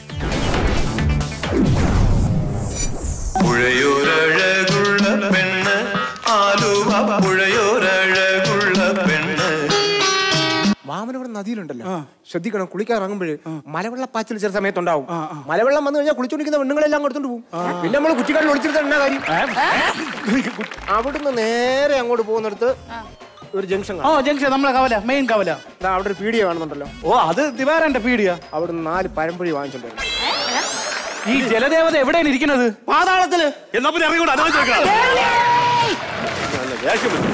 പുഴയോരഴകുള്ള പെണ്ണ് ആലുവ പുഴയോരഴകുള്ള പെണ്ണ് വാമനപുരം നദിയിലുണ്ടല്ലോ ശ്രദ്ധിക്കണം കുളിക്കാൻ ഇറങ്ങുമ്പോഴ് മലവെള്ളപ്പാച്ചിൽ ചില സമയത്തുണ്ടാവും മലവെള്ളം വന്നു കഴിഞ്ഞാൽ കുളിച്ചോണ്ടിരിക്കുന്ന പെണ്ണുങ്ങളെല്ലാം കൊടുത്തോണ്ട് പോകും പിന്നെ നമ്മൾ കുറ്റിക്കാട്ടിൽ ഒളിച്ചിട്ട് എന്നാ കാര്യം അവിടുന്ന് നേരെ അങ്ങോട്ട് പോകുന്നിടത്ത് ഒരു ജംഗ്ഷൻ ഓ ജംഗ്ഷൻ നമ്മളെ കവല മെയിൻ കവല ദാ അവിടെ ഒരു പീഡിയ കാണുന്നുണ്ടല്ലോ ഓ അത് ദിവാരന്റെ പീടിയ അവിടുന്ന് നാല് പഴംപൊഴി വാങ്ങിച്ചോണ്ടായിരുന്നു ഈ ജലദേവത എവിടെയാണ് ഇരിക്കുന്നത് പാതാളത്തില് എന്നാ പിന്നെ ഇറങ്ങിക്കൊണ്ട് അനുവദിച്ചു വെക്കണം നല്ല ദേഷ്യം വരും.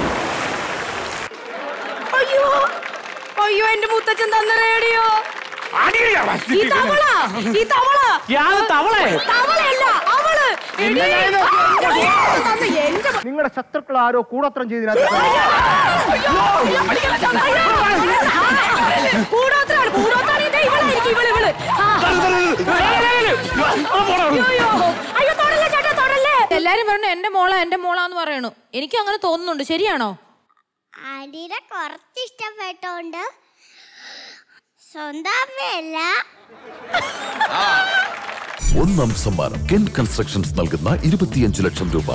അയ്യോ അയ്യോ എന്റെ മുത്തച്ഛൻ തന്ന റേഡിയോ ഈ തവള ഈ തവള യാത് തവളെ തവളയല്ല അവള് എടീ, ആ, തന്ന എന്റെ മ- നിങ്ങളുടെ ശത്രുക്കൾ ആരോ കൂടോത്രം ചെയ്തതിനകത്ത് കൂടോത്രാണ് കൂടോത്രാണ് ഇതേ ഇവളായിരിക്കും ഇവള് ഇവള് ആ. അയ്യോ, അയ്യോ തൊടല്ലേ ചേട്ടാ തൊടല്ലേ എല്ലാരും പറഞ്ഞു എന്റെ മോളാ എന്റെ മോളാന്ന് പറയണു എനിക്ക് അങ്ങനെ തോന്നുന്നുണ്ട് ശരിയാണോ ആന്റിനെ കുറച്ച് ഇഷ്ടപ്പെട്ടോണ്ട് സ്വന്തം അമ്മയല്ല ഒന്നാം സമ്മാനം കെൻ കൺസ്ട്രക്ഷൻസ് നൽകുന്ന ഇരുപത്തിയഞ്ച് ലക്ഷം രൂപ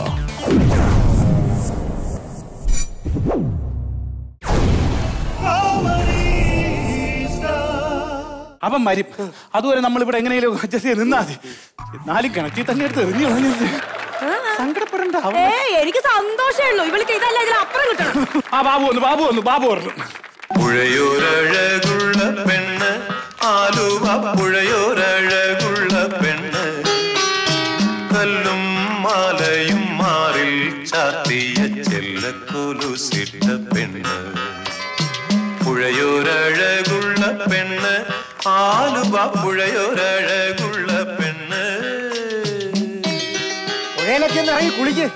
അവൻ മരും അതുവരെ നമ്മൾ ഇവിടെ എങ്ങനെയും അഡ്ജസ്റ്റ് ചെയ്ത് നിന്നാ മതി നാലും കിണറ്റിൽ തന്നെ എടുത്ത് എറിഞ്ഞു കളഞ്ഞത് സങ്കടപ്പെടണ്ട അവൻ ഏ എനിക്ക് സന്തോഷമേ ഉള്ളൂ ഇവൾക്ക് ഇതല്ല ഇതിൽ അപ്പുറം കിട്ടണം ആ ബാബു വന്നു ബാബു വന്നു ബാബു പറഞ്ഞു പുഴയോരഴകുള്ള പെണ്ണ് ആലുവ പുഴയോരഴകുള്ള പെണ്ണ് കല്ലും മാലയും മാറിൽ ചാത്തിയ ചെല്ലക്കൊലുസിട്ട പെണ്ണ് പുഴയോരഴകുള്ള പെണ്ണ് ആലുവ പുഴയോരഴകുള്ള പെണ്ണ് പുഴയിലൊക്കെ ഒന്ന് ഇറങ്ങി കുളിക്ക്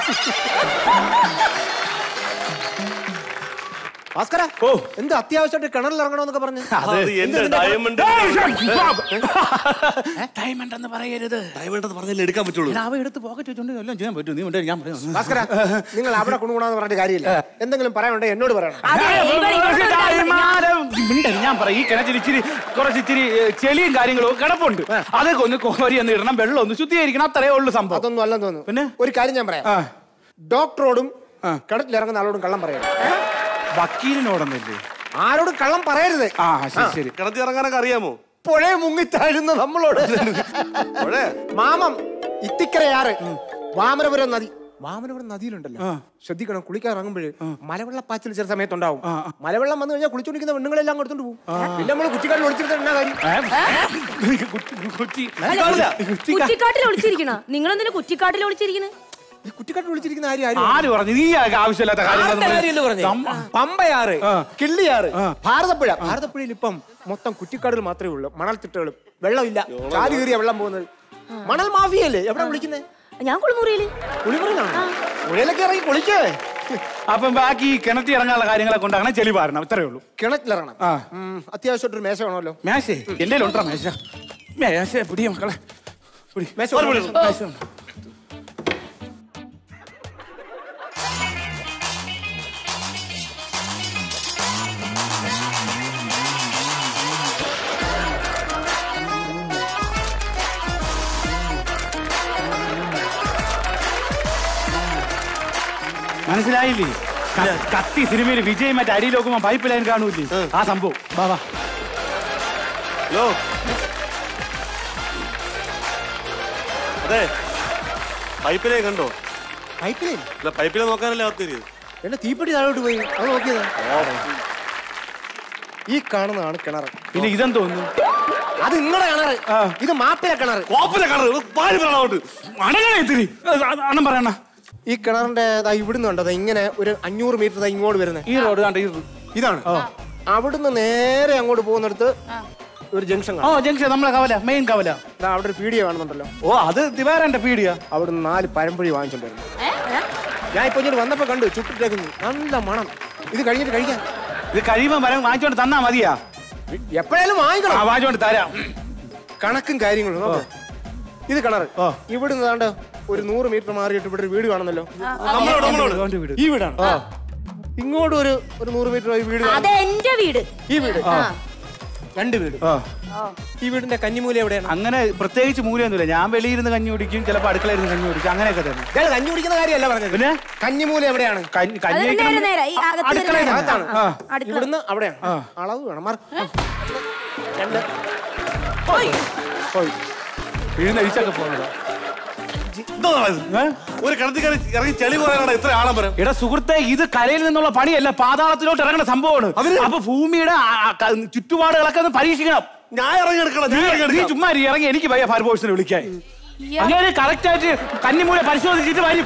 ഭാസ്കര ഓ. എന്ത് അത്യാവശ്യമായിട്ട് കിണറിൽ ഇറങ്ങണമെന്നൊക്കെ പറഞ്ഞു അത് എന്റെ ഡയമണ്ട് ഡയമണ്ട് എന്ന് പറയരുത് ഡയമണ്ട് എന്ന് പറഞ്ഞാലേ എടുക്കാൻ പറ്റുള്ളൂ എടാ, അവ എടുത്ത് പോക്കറ്റ് വെച്ചോണ്ട് എല്ലാം ചെയ്യാൻ പറ്റും നീ ഉണ്ട് ഞാൻ പറയാം ഭാസ്കര നിങ്ങൾ അവിടെ കുണുകുണാന്ന് പറഞ്ഞിട്ട് കാര്യമില്ല എന്തെങ്കിലും പറയാനുണ്ടെങ്കിൽ എന്നോട് പറയണം അതെ, ഇവൾ ഇവളോട് ഒരു കാര്യം പറഞ്ഞാ- മിണ്ടരുത്, ഞാൻ പറയാം ഈ കിണറ്റിൽ ഇച്ചിരി കുറച്ച് ഇച്ചിരി ഏ, ചെളിയും കാര്യങ്ങളും ഒക്കെ കിടപ്പുണ്ട് അതൊക്കെ ഒന്ന് കോരി ഒന്ന് ഇടണം വെള്ളം ഒന്ന് ശുദ്ധീകരിക്കണം അത്രേ ഉള്ളു സംഭവം അതൊന്നും അല്ലെന്ന് തോന്നുന്നു പിന്നെ? ഒരു കാര്യം ഞാൻ പറയാം ആ. ഡോക്ടറോടും കിണറ്റിൽ ഇറങ്ങുന്ന ആളോടും കള്ളം പറയരുത് വക്കീലിനോടൊന്നില്ലേ ആരോടും കള്ളം പറയരുത് ആ ശരി ശരി കിടത്തി ഇറങ്ങാനൊക്കെ അറിയാമോ പുഴയെ മുങ്ങിത്താഴുന്ന നമ്മളോട് പുഴേ മാമം ഇത്തിക്കരയാറ് വാമനപുരം നദി വാമനപുരം നദിയിലുണ്ടല്ലോ ശ്രദ്ധിക്കണം കുളിക്കാൻ ഇറങ്ങുമ്പോഴ് മലവെള്ളപ്പാച്ചിൽ ചില സമയത്തുണ്ടാവും മലവെള്ളം വന്നു കഴിഞ്ഞാൽ കുളിച്ചോണ്ടിരിക്കുന്ന പെണ്ണുങ്ങളെല്ലാം കൊടുത്തോണ്ട് പോകും പിന്നെ നമ്മൾ കുറ്റിക്കാട്ടിൽ ഒളിച്ചിട്ട് എന്നാ കാര്യം കുറ്റി- കുറ്റി കുറ്റിക്കാട്ടിൽ ഒളിച്ചിരിക്കണ നിങ്ങളെന്തിനാ കുറ്റിക്കാട്ടിൽ ഒളിച്ചിരിക്കണേ ഈ കുറ്റിക്കാട്ടിൽ ഒളിച്ചിരിക്കുന്ന ആരും ആരും ആര് പറഞ്ഞു നീ ആകെ ആവശ്യമില്ലാത്ത കാര്യങ്ങൾ നമ്മ- പമ്പയാറ് ആ. കിള്ളിയാറ് ഭാരതപ്പുഴ ഭാരതപ്പുഴയിൽ ഇപ്പം മൊത്തം കുറ്റിക്കാടുകൾ മാത്രമേ ഉള്ളൂ മണൽത്തിട്ടകളും വെള്ളമില്ല ചാല് കീറിയ വെള്ളം പോകുന്നത് മണൽ മാഫിയല്ലേ എവിടെ വിളിക്കുന്നേ ഞാൻ കുളിമുറിയില് കുളിമുറിയിലാണോ പുഴയിലൊക്കെ ഇറങ്ങി കുളിക്കേ അപ്പം ബാക്കി ഈ കിണറ്റി ഇറങ്ങാനുള്ള കാര്യങ്ങളെ കൊണ്ടാണ് ചെളി പാരണം ഇത്രേ ഉള്ളൂ കിണറ്റിലിറങ്ങണം ആ ഉം, അത്യാവശ്യമായിട്ടൊരു മേശ വേണമല്ലോ മേശേ എന്റെ ഉണ്ടോ മേശ മേശ പിടിയ മക്കളെ പിടി മേശ ഒരു വേണോ? പിടി. മേശ വേണം. മനസ്സിലായില്ലേ ക- കത്തി സിനിമയിൽ വിജയ് മറ്റേ അടിയിൽ നോക്കുമ്പോ പൈപ്പ് ലൈൻ കാണൂല്ലേ ആ സംഭവം വാ വാ ഹലോ അതെ പൈപ്പിലേ കണ്ടോ പൈപ്പിലേ അല്ല പൈപ്പിലെ നോക്കാനല്ലേ അകത്തേരി എന്റെ തീപ്പെട്ടി താഴോട്ട് പോയി അത് നോക്കിയതാ ഈ കാണുന്നതാണ് കിണർ പിന്നെ ഇതെന്തോന്നു അത് നിങ്ങളുടെ കിണർ ഇത് മാപ്പിലെ കിണർ കോപ്പിലെ കിണർ പാല് പറയണോട്ട് അടങ്ങണേ ഇത്തിരി അണ്ണം പറയണ ഈ കിണറിന്റെ ദാ ഇവിടുന്ന് ഉണ്ടോ ദാ ഇങ്ങനെ ഒരു അഞ്ഞൂറ് മീറ്റർ ദാ ഇങ്ങോട്ട് വരുന്നത് ഈ റോഡ് കണ്ട ഈ ഇതാണ് അവിടുന്ന് നേരെ അങ്ങോട്ട് പോകുന്നിടത്ത് ഒരു ജംഗ്ഷൻ ഓ ജംഗ്ഷൻ നമ്മളെ കവല മെയിൻ കവല ദാ അവിടെ ഒരു പീഡിയ കാണുന്നുണ്ടല്ലോ ഓ അത് ദിവാരന്റെ പീടിയ അവിടുന്ന് നാല് പഴംപൊഴി വാങ്ങിച്ചോണ്ടിരുന്നു ഞാൻ ഇപ്പൊ ഇങ്ങോട്ട് വന്നപ്പോ കണ്ടു ചുട്ടിട്ടേക്കുന്നു നല്ല മണം ഇത് കഴിഞ്ഞിട്ട് കഴിക്കാം ഇത് കഴിയുമ്പോ വരം വാങ്ങിച്ചോണ്ട് തന്നാ മതിയാ എപ്പോഴായാലും ആ വാങ്ങിക്കണം വാങ്ങിച്ചോണ്ട് തരാം കണക്കും കാര്യങ്ങളും നോക്ക്. ഇത് കിണർ ഇവിടുന്ന് താണ്ട് ഒരു നൂറ് മീറ്റർ മാറിയിട്ട് ഇവിടെ ഒരു വീട് കാണുന്നല്ലോ നമ്മളോട് നമ്മളോട് ഇതുകൊണ്ട് വീട് ഈ വീടാണ് ഇങ്ങോട്ട് ഒരു ഒരു നൂറ് മീറ്റർ ഈ വീട് കാണും. അത് എന്റെ വീട് ഈ വീട് രണ്ട് വീട് ആ ഈ വീടിന്റെ കന്നിമൂല എവിടെയാണ് അങ്ങനെ പ്രത്യേകിച്ച് മൂല്യമൊന്നുമില്ല ഞാൻ വെളിയിരുന്ന് കഞ്ഞി കുടിക്കും ചിലപ്പോൾ അടുക്കളയിരുന്ന് കഞ്ഞി കുടിക്കും അങ്ങനെയൊക്കെ തന്നെ ഇയാള് കഞ്ഞി കുടിക്കുന്ന കാര്യമല്ല പറഞ്ഞത് പിന്നെ കന്നിമൂല എവിടെയാണ് കഞ്ഞി അത് കഞ്ഞി നേരെ കഴിക്കണം നേരെ ഈ അകത്ത് അടുക്കളയിൽ കയറി അകത്താണ് ആ, ആ. അടുക്കള. ഇവിടുന്ന് അവിടെയാണ് അളവ് വേണം മാർക്ക് രണ്ട് പോയി വീഴുന്ന ഇഴിച്ചൊക്കെ പോകുന്നതാ ഏ? ഒരു കിണറ്റിൽ കയറി ഇറങ്ങി ചെളി പോയാലാണ് ഇത്ര ആഡംബരം എടാ സുഹൃത്തെ ഇത് കരയിൽ നിന്നുള്ള പണിയല്ല പാതാളത്തിലോട്ട് ഇറങ്ങുന്ന സംഭവമാണ് അപ്പൊ ഭൂമിയുടെ ആ, ആ, ക- ചുറ്റുപാടുകളൊക്കെ ഒന്ന് പരീക്ഷിക്കണം ഞാൻ ഇറങ്ങി എടുക്കണം ഞാൻ ഇറങ്ങി നീ എടുക്കണം ചുമ്മാ ഇരി, ഇറങ്ങി എനിക്ക് ഭയ ഫയർഫോഴ്സിനെ വിളിക്കാൻ അങ്ങനെ കറക്റ്റ് ആയിട്ട് കന്നിമൂല പരിശോധിച്ചിട്ട് വരും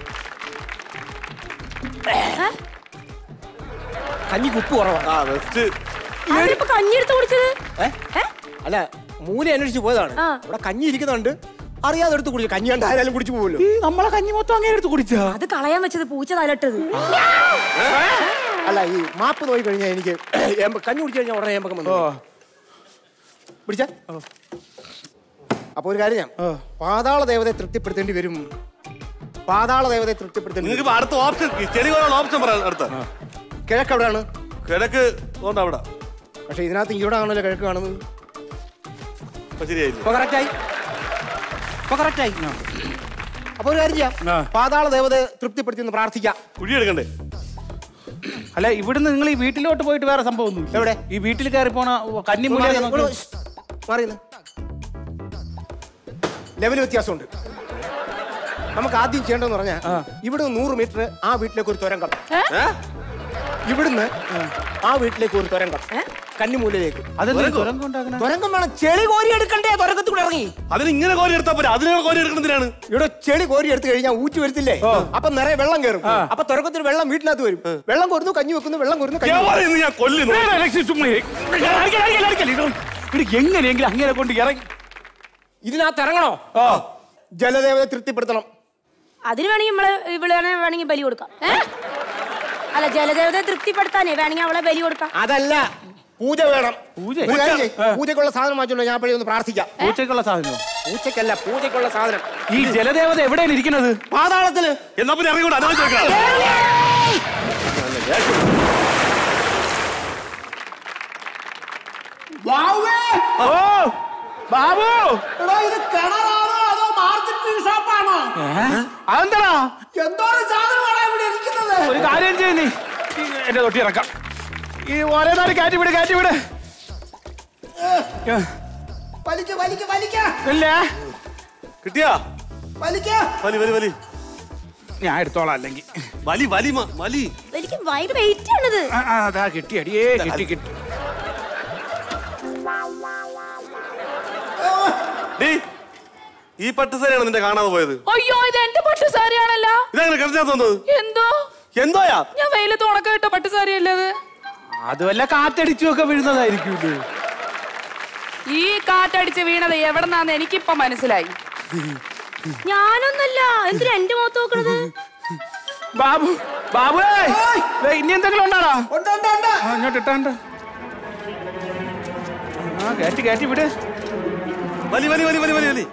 കഞ്ഞിക്ക് ഉപ്പ് കുറവാണ് ആ ബെസ്റ്റ് അവരിപ്പോ കഞ്ഞിയെടുത്ത് കുടിച്ചത് ഏ? അല്ല മൂല അന്വേഷിച്ച് പോയതാണ് ആ. ഇവിടെ കഞ്ഞി ഇരിക്കുന്നുണ്ട് അറിയാതെ എടുത്ത് കുടിച്ചു കഞ്ഞി കണ്ട് ആരായാലും കുടിച്ചു പോകുമല്ലോ ഈ നമ്മളെ കഞ്ഞി മൊത്തം അങ്ങനെ എടുത്ത് കുടിച്ചാ അത് കളയാൻ വെച്ചത് പൂച്ച തലട്ടത് അല്ല ഈ മാപ്പ് നോക്കി കഴിഞ്ഞാൽ എനിക്ക് ഏമ്പ- കഞ്ഞി കുടിച്ചു കഴിഞ്ഞാൽ ഉടനെ ഏമ്പക്കം വന്നു പിടിച്ച അപ്പൊ ഒരു കാര്യം ഞാൻ പാതാള ദേവതയെ തൃപ്തിപ്പെടുത്തേണ്ടി വരും പാതാള ദേവതയെ തൃപ്തിപ്പെടുത്തേണ്ടി നിങ്ങൾക്ക് വരും. ഇപ്പൊ അടുത്ത ഓപ്ഷൻ ചെളി പോകാനുള്ള ഓപ്ഷൻ പറയാം അടുത്ത കിഴക്ക് എവിടെയാണ് കിഴക്ക് കൊണ്ട് അവിടെ പക്ഷെ ഇതിനകത്ത് ഇവിടെ ആണല്ലോ കിഴക്ക് കാണുന്നത് അപ്പൊ ശരിയായില്ല ഇപ്പൊ കറക്റ്റായി ഇപ്പൊ കറക്റ്റായി അപ്പൊ ഒരു കാര്യം ചെയ്യാം ആ. പാതാള ദേവതയെ തൃപ്തിപ്പെടുത്തി ഒന്ന് പ്രാർത്ഥിക്കാം കുഴി എടുക്കണ്ടേ അല്ല ഇവിടുന്ന് നിങ്ങൾ ഈ വീട്ടിലോട്ട് പോയിട്ട് വേറെ സംഭവം ഒന്നും എവിടെ? ഈ വീട്ടിൽ കയറി പോണ കന്നിമൂല മാറി- ഇവിടെ മാറിയെന്ന് ലെവൽ വ്യത്യാസമുണ്ട് നമുക്ക് ആദ്യം ചെയ്യേണ്ടതെന്ന് പറഞ്ഞാൽ ഇവിടുന്ന് നൂറ് മീറ്റർ ആ വീട്ടിലേക്ക് ഒരു തുരങ്കം ഇവിടുന്ന് ആ വീട്ടിലേക്ക് ഒരു തുരങ്കം കന്നിമൂലയിലേക്ക് അതെന്താ തുരങ്കം ഉണ്ടാക്കണ തുരങ്കം വേണം ചെളി കോരി എടുക്കണ്ടേ തുരങ്കത്തിൽ കൂടെ ഇറങ്ങി അതിന് ഇങ്ങനെ കോരി എടുത്താ പോരാ അതിനെ കോരി എടുക്കുന്നതിനാണ് ഇവിടെ ചെളി കോരി എടുത്തു കഴിഞ്ഞാൽ ഊറ്റി വരത്തില്ലേ അപ്പൊ നിറയെ വെള്ളം കയറും അപ്പൊ തുരങ്കത്തിൽ വെള്ളം വീട്ടിനകത്ത് വരും വെള്ളം കോരുന്നു കഞ്ഞി വെക്കുന്നു വെള്ളം കോരുന്നു കഞ്ഞി വെക്കുന്നു. ഇന്ന് ഞാൻ കൊല്ലുന്നു എങ്ങനെയെങ്കിലും അങ്ങനെ കൊണ്ട് ഇറങ്ങി ഇതിനകത്ത് ഇറങ്ങണോ ജലദേവതയെ തൃപ്തിപ്പെടുത്തണം അതിന് വേണമെങ്കിൽ നമ്മള് ഇവിടെ വേണമെങ്കിൽ ബലി കൊടുക്കാം ഏ? അല്ല ജലദേവതയെ തൃപ്തിപ്പെടുത്താനേ വേണമെങ്കിൽ അവളെ ബലി കൊടുക്കാം അതല്ല പൂജ വേണം പൂജ? ഒരു കാര്യം ചെയ്യ്. പൂജക്കുള്ള സാധനം വാങ്ങിച്ചോണ്ട് ഞാൻ പഴയ ഒന്ന് പ്രാർത്ഥിക്കാം പൂച്ചയ്ക്കുള്ള സാധനം പൂച്ചക്കല്ല പൂജക്കുള്ള സാധനം ഈ ജലദേവത എവിടെയാണ് ഇരിക്കുന്നത് പാതാളത്തില് എന്നാ പിന്നെ ഇറങ്ങിക്കൊണ്ട് അനാവശ്യം വെക്കണം ഓ ബാബു ഇത് കിണറാണോ അതോ മാർക്കറ്റ് ഷോപ്പാണോ അതെന്താ എന്തോ സാധനമാണ് ഇവിടെ ഇരിക്കുന്നത് ഒരു കാര്യം ചെയ്യ നീ ഈ എന്റെ തൊട്ടി ഇറക്കാം ഈ ഒരേ നാല് കാറ്റി വിട് കാറ്റി വിട് വലിക്ക വലിക്ക വലിക്ക ഇല്ല കിട്ടിയാ വലിക്ക വലി വലി വലി ഞാൻ എടുത്തോളാം അല്ലെങ്കിൽ വലി വലി മ- വലി എനിക്ക് ഭയങ്കര വെയിറ്റ് ആണിത് ആ, ആ, അതാ കിട്ടി അടിയേ കിട്ടി കിട്ടി ഡീ ഈ പട്ട് സാരിയാണ് നിന്റെ കാണാതെ പോയത് അയ്യോ ഇത് എന്റെ പട്ടുസാരിയാണല്ലോ ഇതെങ്ങനെ കിടച്ചാ തോന്നുന്നത് എന്തോ എന്തോയാ ഞാൻ വെയിലത്ത് ഉണക്കം ഇട്ട പട്ടുസാരിയല്ലേ അത് അത് വല്ല കാറ്റടിച്ചും ഒക്കെ വീഴുന്നതായിരിക്കും ഇത് ഈ കാറ്റടിച്ച് വീണത് എവിടെന്നാന്ന് എനിക്കിപ്പൊ മനസ്സിലായി ഞാനൊന്നല്ല എന്തിനാ എന്റെ മുഖത്ത് നോക്കണത് ബാബു ബാബു ഇനി എന്തെങ്കിലും ഉണ്ടാടാ ആ, ഇങ്ങോട്ട് ഇട്ടാണ്ട് ആ കയറ്റി കയറ്റി വിട് വലി വലി വലി വലി വലി വലി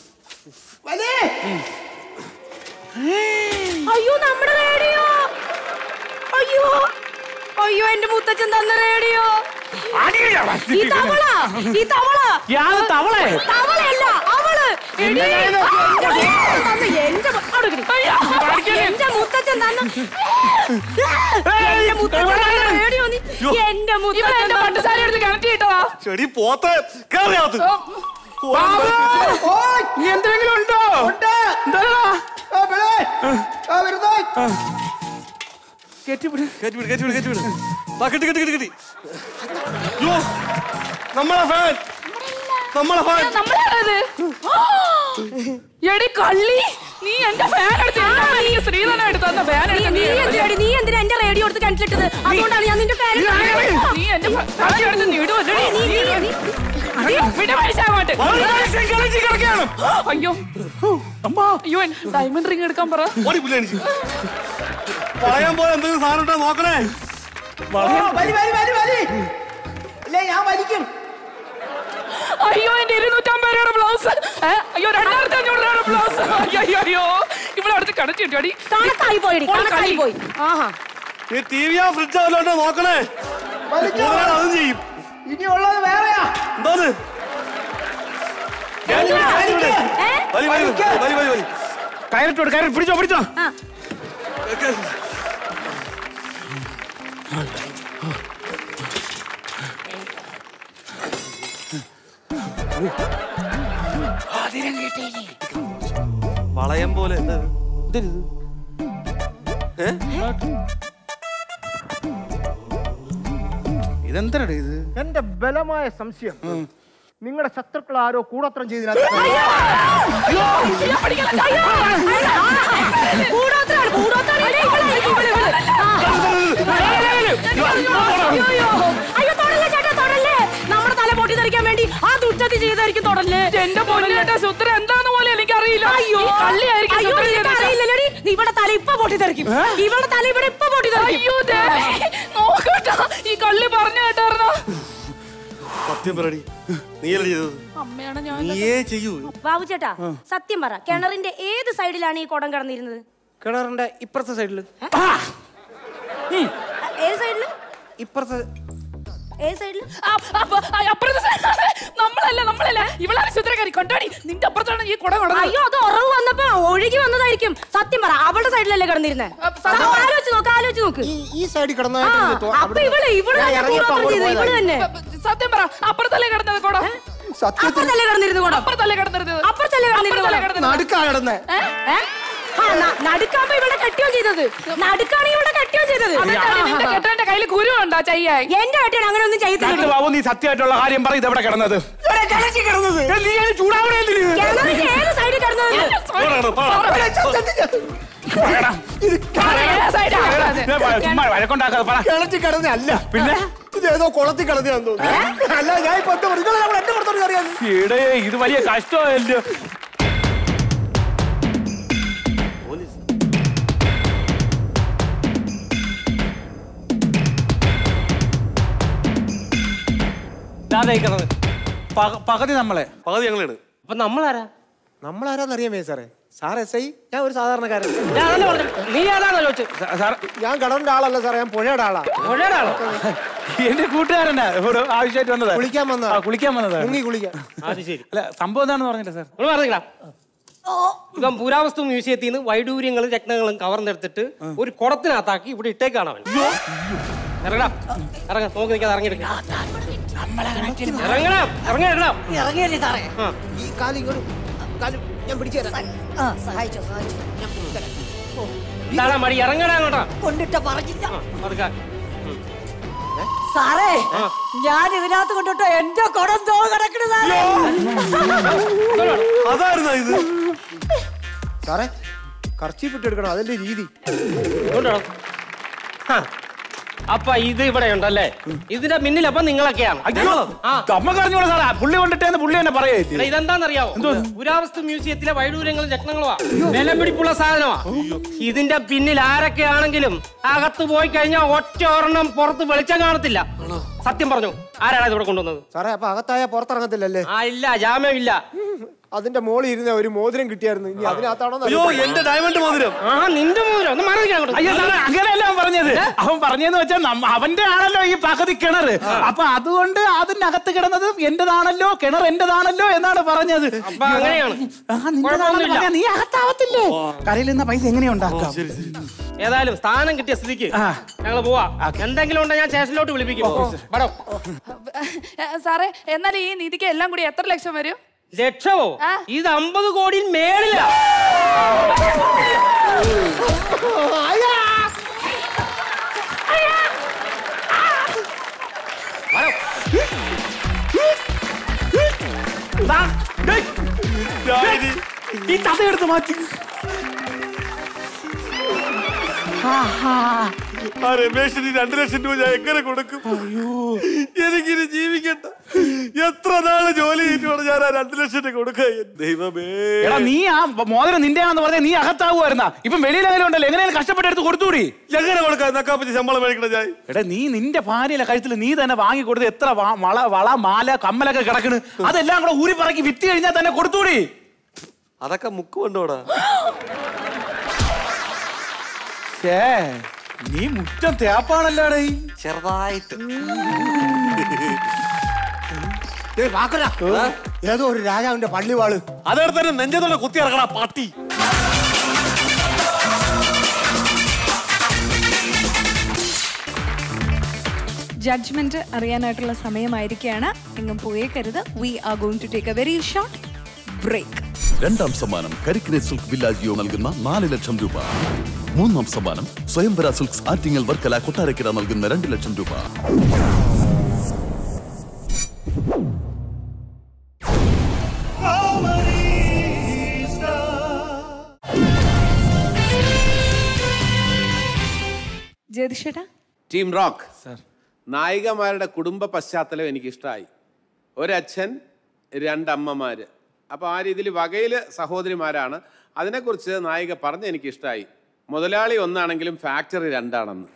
അയ്യോ നമ്മുടെ റേഡിയോ അയ്യോ അയ്യോ എന്റെ മുത്തച്ഛൻ തന്ന റേഡിയോ ഈ തവള ഈ തവള യാത് തവളെ തവളയല്ല അവള് എടീ, എന്റെ മുത്തച്ഛൻ തന്ന എന്റെ മു- അവിടെ ഇരിക്ക്. എന്റെ മുത്തച്ഛൻ തന്ന എന്റെ മുത്തച്ഛൻ തന്ന റേഡിയോ നീ എന്റെ മുത്തച്ഛൻ എന്റെ പട്ടുസാരി എടുത്ത് കണക്ട് ചെയ്തതാ ചെടി പോത്ത് കേറിയാത്ത് നീ എന്തെങ്കിലും ഉണ്ടോ കയറ്റി വിട് കയറ്റി വിട് കയറ്റി വിട് കയറ്റി വിട് ദാ കിട്ടി കിട്ടി കിട്ടി കിട്ടി യോ നമ്മളെ ഫാൻ നമ്മളെ ഫാൻ നമ്മളാണത് എടി കള്ളി നീ എന്റെ ഫാൻ എടുത്ത് എന്താണ് നീ ശ്രീധരൻ എടുത്ത് തന്ന ഫാൻ നീ- നീ എന്തിനാടി നീ എന്തിനാ എന്റെ റേഡിയോ എടുത്ത് കിണറ്റിലിട്ടത് അതുകൊണ്ടാണ് ഞാൻ നിന്റെ ഫാൻ നീ എന്റെ ഫാൻ എടുത്ത് നീടുവല്ലേ വിട മനുഷ്യങ്ങോട്ട് അയ്യോ അയ്യോ ഡയമണ്ട് റിംഗ് എടുക്കാൻ പറ ഓടി പുള്ളി എനിക്ക് പറയാൻ പോലെ എന്തെങ്കിലും സാധനം ഉണ്ടോ നോക്കണേ ഞാൻ വലിക്കും അയ്യോ എന്റെ ഇരുന്നൂറ്റമ്പത് രൂപയുടെ ബ്ലൗസ് അയ്യോ രണ്ടായിരത്തി അഞ്ഞൂറ് രൂപയുടെ ബ്ലൗസ് അയ്യോ അയ്യോ അയ്യോ ഇവിടെ അടുത്ത് കടച്ചു കിട്ടിയോടി കണക്കായി പോയി കണക്കായി പോയി ആഹാ ഈ ടി വിയാ ഫ്രിഡ്ജോ വല്ലതും ഉണ്ടോ നോക്കണേ കൂടുതലാണ് അതും ചെയ്യും ഇനിയുള്ളത് വേറെയാ എന്തോന്ന് കയറ്റി വിട്, കയറ്റി വിട്. വലി വലി വലി വലി വലി വലി കയറിട്ട് വിട് കയറി പിടിച്ചോ പിടിച്ചോ വളയം പോലെ എന്താ ഏ ഇതെന്തരടേ ഇത് എന്റെ ബലമായ സംശയം നിങ്ങളുടെ ശത്രുക്കൾ ആരോ കൂടോത്രം ചെയ്തിനകത്ത് കൂടോത്രാണ് കൂടോത്രാണ് ഇവളെ, ഇവളെ, ഇവളെ. ആ. അയ്യോ, അയ്യോ തൊടല്ലേ ചേട്ടാ തൊടല്ലേ നമ്മുടെ തല പൊട്ടി തെറിക്കാൻ വേണ്ടി ആ ദുഷ്ടത്തി ചെയ്തായിരിക്കും തൊടല്ലേ എന്റെ പൊന്നേട്ട സുത്ര എന്താന്ന് പോലെ എനിക്കറിയില്ല അയ്യോ ഈ കള്ളിയായിരിക്കും അയ്യോ സുത്ര നിനക്ക് ചെയ്തത്. അറിയില്ലല്ലോടി ഇവിടെ തല ഇപ്പൊ പൊട്ടി തെറിക്കും ഇവിടെ തല ഇവിടെ ഇപ്പൊ പൊട്ടി തെറിക്കും അയ്യോ ദേ, നോക്കട്ടാ ഈ കള്ളി പറഞ്ഞു കേട്ടായിരുന്നോ സത്യം പറടി നീയല്ലേ ചെയ്തത് അമ്മയാണ് ഞാൻ നീയേ ചെയ്യൂ ബാബു ചേട്ടാ സത്യം പറ കിണറിന്റെ ഏത് സൈഡിലാണ് ഈ കുടം കിടന്നിരുന്നത് കിണറിന്റെ ഇപ്പുറത്തെ സൈഡില് ഏത് സൈഡില് ഇപ്പുറത്തെ ഏത് സൈഡില് അപ്പൊ അപ്പുറത്തെ സൈഡിലാണ്. നമ്മളല്ല നമ്മളല്ല ഇവളാണ് സുത്രക്കാരി കൊണ്ടാടി നിന്റെ അപ്പുറത്താണ് ഈ കുട കൊണ്ടത് അയ്യോ അത് ഉറവ് വന്നപ്പോ ഒഴുകി വന്നതായിരിക്കും സത്യം പറ അവളുടെ സൈഡിലല്ലേ കിടന്നിരുന്നേ ആലോചിച്ച് നോക്ക് ആലോചിച്ച് നോക്ക് ഈ സൈഡിൽ കിടന്ന ആ, അപ്പൊ ഇവള് ഇവള് തന്നെ കൂടോത്രം ചെയ്തു ഇവള് തന്നെ സത്യം പറ അപ്പുറത്തല്ലേ കിടന്നത് കുട അപ്പുറത്തല്ലേ കിടന്നിരുന്നു കൂടം അപ്പുറത്തല്ലേ കിടന്നിരുന്നത് അപ്പുറത്തല്ലേ കിടന്നിരുന്നു അപ്പുറത്തല്ലേ കൂടം? കിടന്നത്? നടുക്കാ കിടന്നേ ഏ? ആ, ന- നടുക്കാകുമ്പോ ഇവിടെ കെട്ടിയോ ചെയ്തത് നടുക്കാണ് ഇവിടെ കെട്ടിയോ ചെയ്തത് അതെന്താണ് നിന്റെ കെട്ടവന്റെ കയ്യിൽ കുരു ഉണ്ടോ ചെയ്യാൻ എന്റെ കെട്ടിയാണ് അങ്ങനെ ഒന്നും കണ്ടു ചെയ്തില്ല ബാബു നീ സത്യമായിട്ടുള്ള കാര്യം പറ ഇതെവിടെ കിടന്നത് ഏ, നീ അതിന് ചൂടാവണേ എന്തിന്? കിണറിന്റെ ഏത് സൈഡിൽ കിടന്നത് ഏ, പ- ചുമ്മാ വഴക്കുണ്ടാക്കാതെ പറ കിണറ്റി കിടന്ന അല്ല പിന്നെ ഇതേതോ കുളത്തിൽ കിടന്നു തോന്നുന്നു അല്ല ഞാൻ ഇപ്പൊ എന്താ പറയുക നിങ്ങൾ എന്റെ പുറത്തോട്ട് അറിയാം ഇടേ ഇത് വലിയ കഷ്ടമല്ലോ പക- പകുതി നമ്മളെ പകുതി ഞങ്ങളാണ് അപ്പൊ നമ്മളാരാ നമ്മളാരാന്നറിയാമേ സാറേ സാർ എസ് ഐ ഞാൻ ഒരു സാധാരണക്കാരൻ ഞാൻ അതല്ലേ പറഞ്ഞത്. നീ ആരാണോ ചോദിച്ചത് സാർ ഞാൻ കടലിന്റെ ആളല്ല സാറേ ഞാൻ പുഴയുടെ ആളാ പുഴയുടെ ആളോ എന്റെ കൂട്ടുകാരനാ ഇവിടെ ആവശ്യമായിട്ട് വന്നതാ കുളിക്കാൻ വന്നതാ. ആ, കുളിക്കാൻ വന്നതാ മുങ്ങി കുളിക്കാൻ അത് ശരി അല്ല സംഭവം എന്താണെന്ന് പറഞ്ഞില്ല സാർ നിങ്ങൾ പറഞ്ഞില്ല ഇവൻ പുരാവസ്തു മ്യൂസിയത്തിൽ നിന്ന് വൈഡൂര്യങ്ങളും രത്നങ്ങളും കവർന്നെടുത്തിട്ട് ഒരു കുടത്തിനകത്താക്കി ഇവിടെ ഇട്ടേക്കാണ് അവൻ ഇറങ്ങടാ ഇറങ്ങ നോക്കി നിൽക്കാതെ ഇറങ്ങിയെടുക്ക ഇറങ്ങണം ഇറങ്ങിയെടുക്കണം ഇറങ്ങിയല്ലേ സാറേ ആ ഈ കാലം ഇങ്ങോട്ട് കാലം ഞാൻ പിടിച്ചു തരാം ആ സഹായിച്ചോ സഹായിച്ചോ ഞാൻ കൊണ്ടുതരാം. ഇതാടാ മടി ഇറങ്ങടാ അങ്ങോട്ടാ കൊണ്ടിട്ട പറഞ്ഞില്ല ആ അതൊക്കെ സാറേ ഞാൻ ഇതിനകത്ത് കൊണ്ടിട്ടോ എന്റെ കുടം തോ കിടക്കണ സാറേ അതായിരുന്ന ഇത് സാറേ കർച്ചീഫ് ഇട്ട് എടുക്കണം അതല്ലേ രീതി കൊണ്ടുവാ അപ്പൊ ഇത് ഇവിടെ ഉണ്ടല്ലേ ഇതിന്റെ പിന്നിൽ അപ്പൊ നിങ്ങളൊക്കെയാണ് അയ്യോ അമ്മ അറിഞ്ഞോളൂ സാറേ പുള്ളി കൊണ്ടിട്ടേന്ന് പുള്ളി തന്നെ പറയേ എടാ, ഇതെന്താന്നറിയാവോ പുരാവസ്തു മ്യൂസിയത്തിലെ വൈഡൂര്യങ്ങളും രത്നങ്ങളുമാ നിലപിടിപ്പുള്ള സാധനമാ ഇതിന്റെ പിന്നിൽ ആരൊക്കെയാണെങ്കിലും അകത്ത് പോയി കഴിഞ്ഞാൽ ഒറ്റ ഒരെണ്ണം പുറത്ത് വെളിച്ചം കാണത്തില്ല സത്യം പറഞ്ഞു ആരാണ് ഇവിടെ കൊണ്ടുവന്നത് സാറേ അപ്പൊ അകത്തായ പുറത്തിറങ്ങത്തില്ലല്ലേ ആ ഇല്ല ജാമ്യമില്ല അതിന്റെ മോളിൽ ഇരുന്ന ഒരു മോതിരം കിട്ടിയായിരുന്നു ഇനി അതിനകത്താണോ അയ്യോ എന്റെ ഡയമണ്ട് മോതിരം ആ നിന്റെ മോതിരം ഒന്ന് മാറി നിൽക്കാൻ അങ്ങോട്ട്. അയ്യോ സാറേ അങ്ങനെയല്ല അവൻ പറഞ്ഞത് അവൻ പറഞ്ഞതെന്ന് വെച്ചാൽ നമ്മ- അവന്റെ ആണല്ലോ ഈ പകുതി കിണർ അപ്പൊ അതുകൊണ്ട് അതിനകത്ത് കിടന്നത് എന്റേതാണല്ലോ കിണർ എന്റേതാണല്ലോ എന്നാണ് പറഞ്ഞത് അപ്പൊ അങ്ങനെയാണ് ആ, നിന്റേതാണെന്ന് പറഞ്ഞാ നീ അകത്താവത്തില്ലേ കരയിൽ നിന്ന പൈസ എങ്ങനെ ഉണ്ടാക്കാം ഏതായാലും സ്ഥാനം കിട്ടിയ സ്ഥിതിക്ക് ഞങ്ങൾ പോവാ എന്തെങ്കിലും ഉണ്ടെങ്കിൽ ഞാൻ സ്റ്റേഷനിലോട്ട് വിളിപ്പിക്കും പടം സാറേ എന്നാൽ ഈ നിധിക്ക് എല്ലാം കൂടി എത്ര ലക്ഷം വരും ലക്ഷമോ ഇത് അമ്പത് കോടിയിൽ മേളില്ല ഈ തത എടുത്ത് മാറ്റി ആ രമേശിന് രണ്ടു ലക്ഷം രൂപ ഞാൻ എങ്ങനെ കൊടുക്കും എനിക്കിനി ജീവിക്കണ്ട എത്ര നാള് ജോലി ചെയ്തിട്ടാണ് ഞാൻ ആ രണ്ടു ലക്ഷം രൂപ കൊടുക്കുക ദൈവമേ എടാ നീ ആ മോതിരം നിന്റെ ആണെന്ന് പറഞ്ഞാൽ നീ അകത്താവുമായിരുന്ന ഇപ്പം വെളിയിൽ അങ്ങനെ ഉണ്ടല്ലോ എങ്ങനെയാലും കഷ്ടപ്പെട്ട് എടുത്ത് കൊടുത്തൂടി എങ്ങനെ കൊടുക്കാം നക്കാപ്പറ്റി ശമ്പളം മേടിക്കണ ഞാൻ എടാ നീ നിന്റെ ഭാര്യയിലെ കഴുത്തിൽ നീ തന്നെ വാങ്ങി കൊടുത്ത് എത്ര വാ- വള വള മാല കമ്മലൊക്കെ കിടക്കണ് അതെല്ലാം കൂടെ ഊരി പറക്കി വിറ്റ് കഴിഞ്ഞാൽ തന്നെ കൊടുത്തൂടി അതൊക്കെ മുക്ക് കൊണ്ടോടാ ഛേ, നീ മുറ്റം തേപ്പാണല്ലോടേ ചെറുതായിട്ട് ഏയ് വാക്കടാ. ഏതോ ഒരു രാജാവിന്റെ പള്ളിവാള് അതെടുത്ത് തന്നെ നെഞ്ചത്തോടെ കുത്തി ഇറക്കണ പാട്ടി ജഡ്ജ്മെന്റ് അറിയാനായിട്ടുള്ള സമയമായിരിക്കുകയാണ് എങ്ങും പോയേക്കരുത് we are going to take a very short break രണ്ടാം സമ്മാനം കരിക്കിനെ സിൽക്ക് വില്ലാജിയോ നൽകുന്ന നാല് ലക്ഷം രൂപ മൂന്നാം സമ്മാനം സ്വയംവര സിൽക്സ് ആറ്റിങ്ങൽ വർക്കല കൊട്ടാരക്കര നൽകുന്ന രണ്ട് ലക്ഷം രൂപ ജ്യോതിഷേട്ടാ ടീം റോക്ക് നായികമാരുടെ കുടുംബ പശ്ചാത്തലം എനിക്ക് ഇഷ്ടമായി ഒരച്ഛൻ രണ്ടമ്മമാര് അപ്പോൾ ആ രീതിയിൽ വകയിൽ സഹോദരിമാരാണ് അതിനെക്കുറിച്ച് നായിക പറഞ്ഞ് എനിക്ക് ഇഷ്ടമായി മുതലാളി ഒന്നാണെങ്കിലും ഫാക്ടറി രണ്ടാണെന്ന്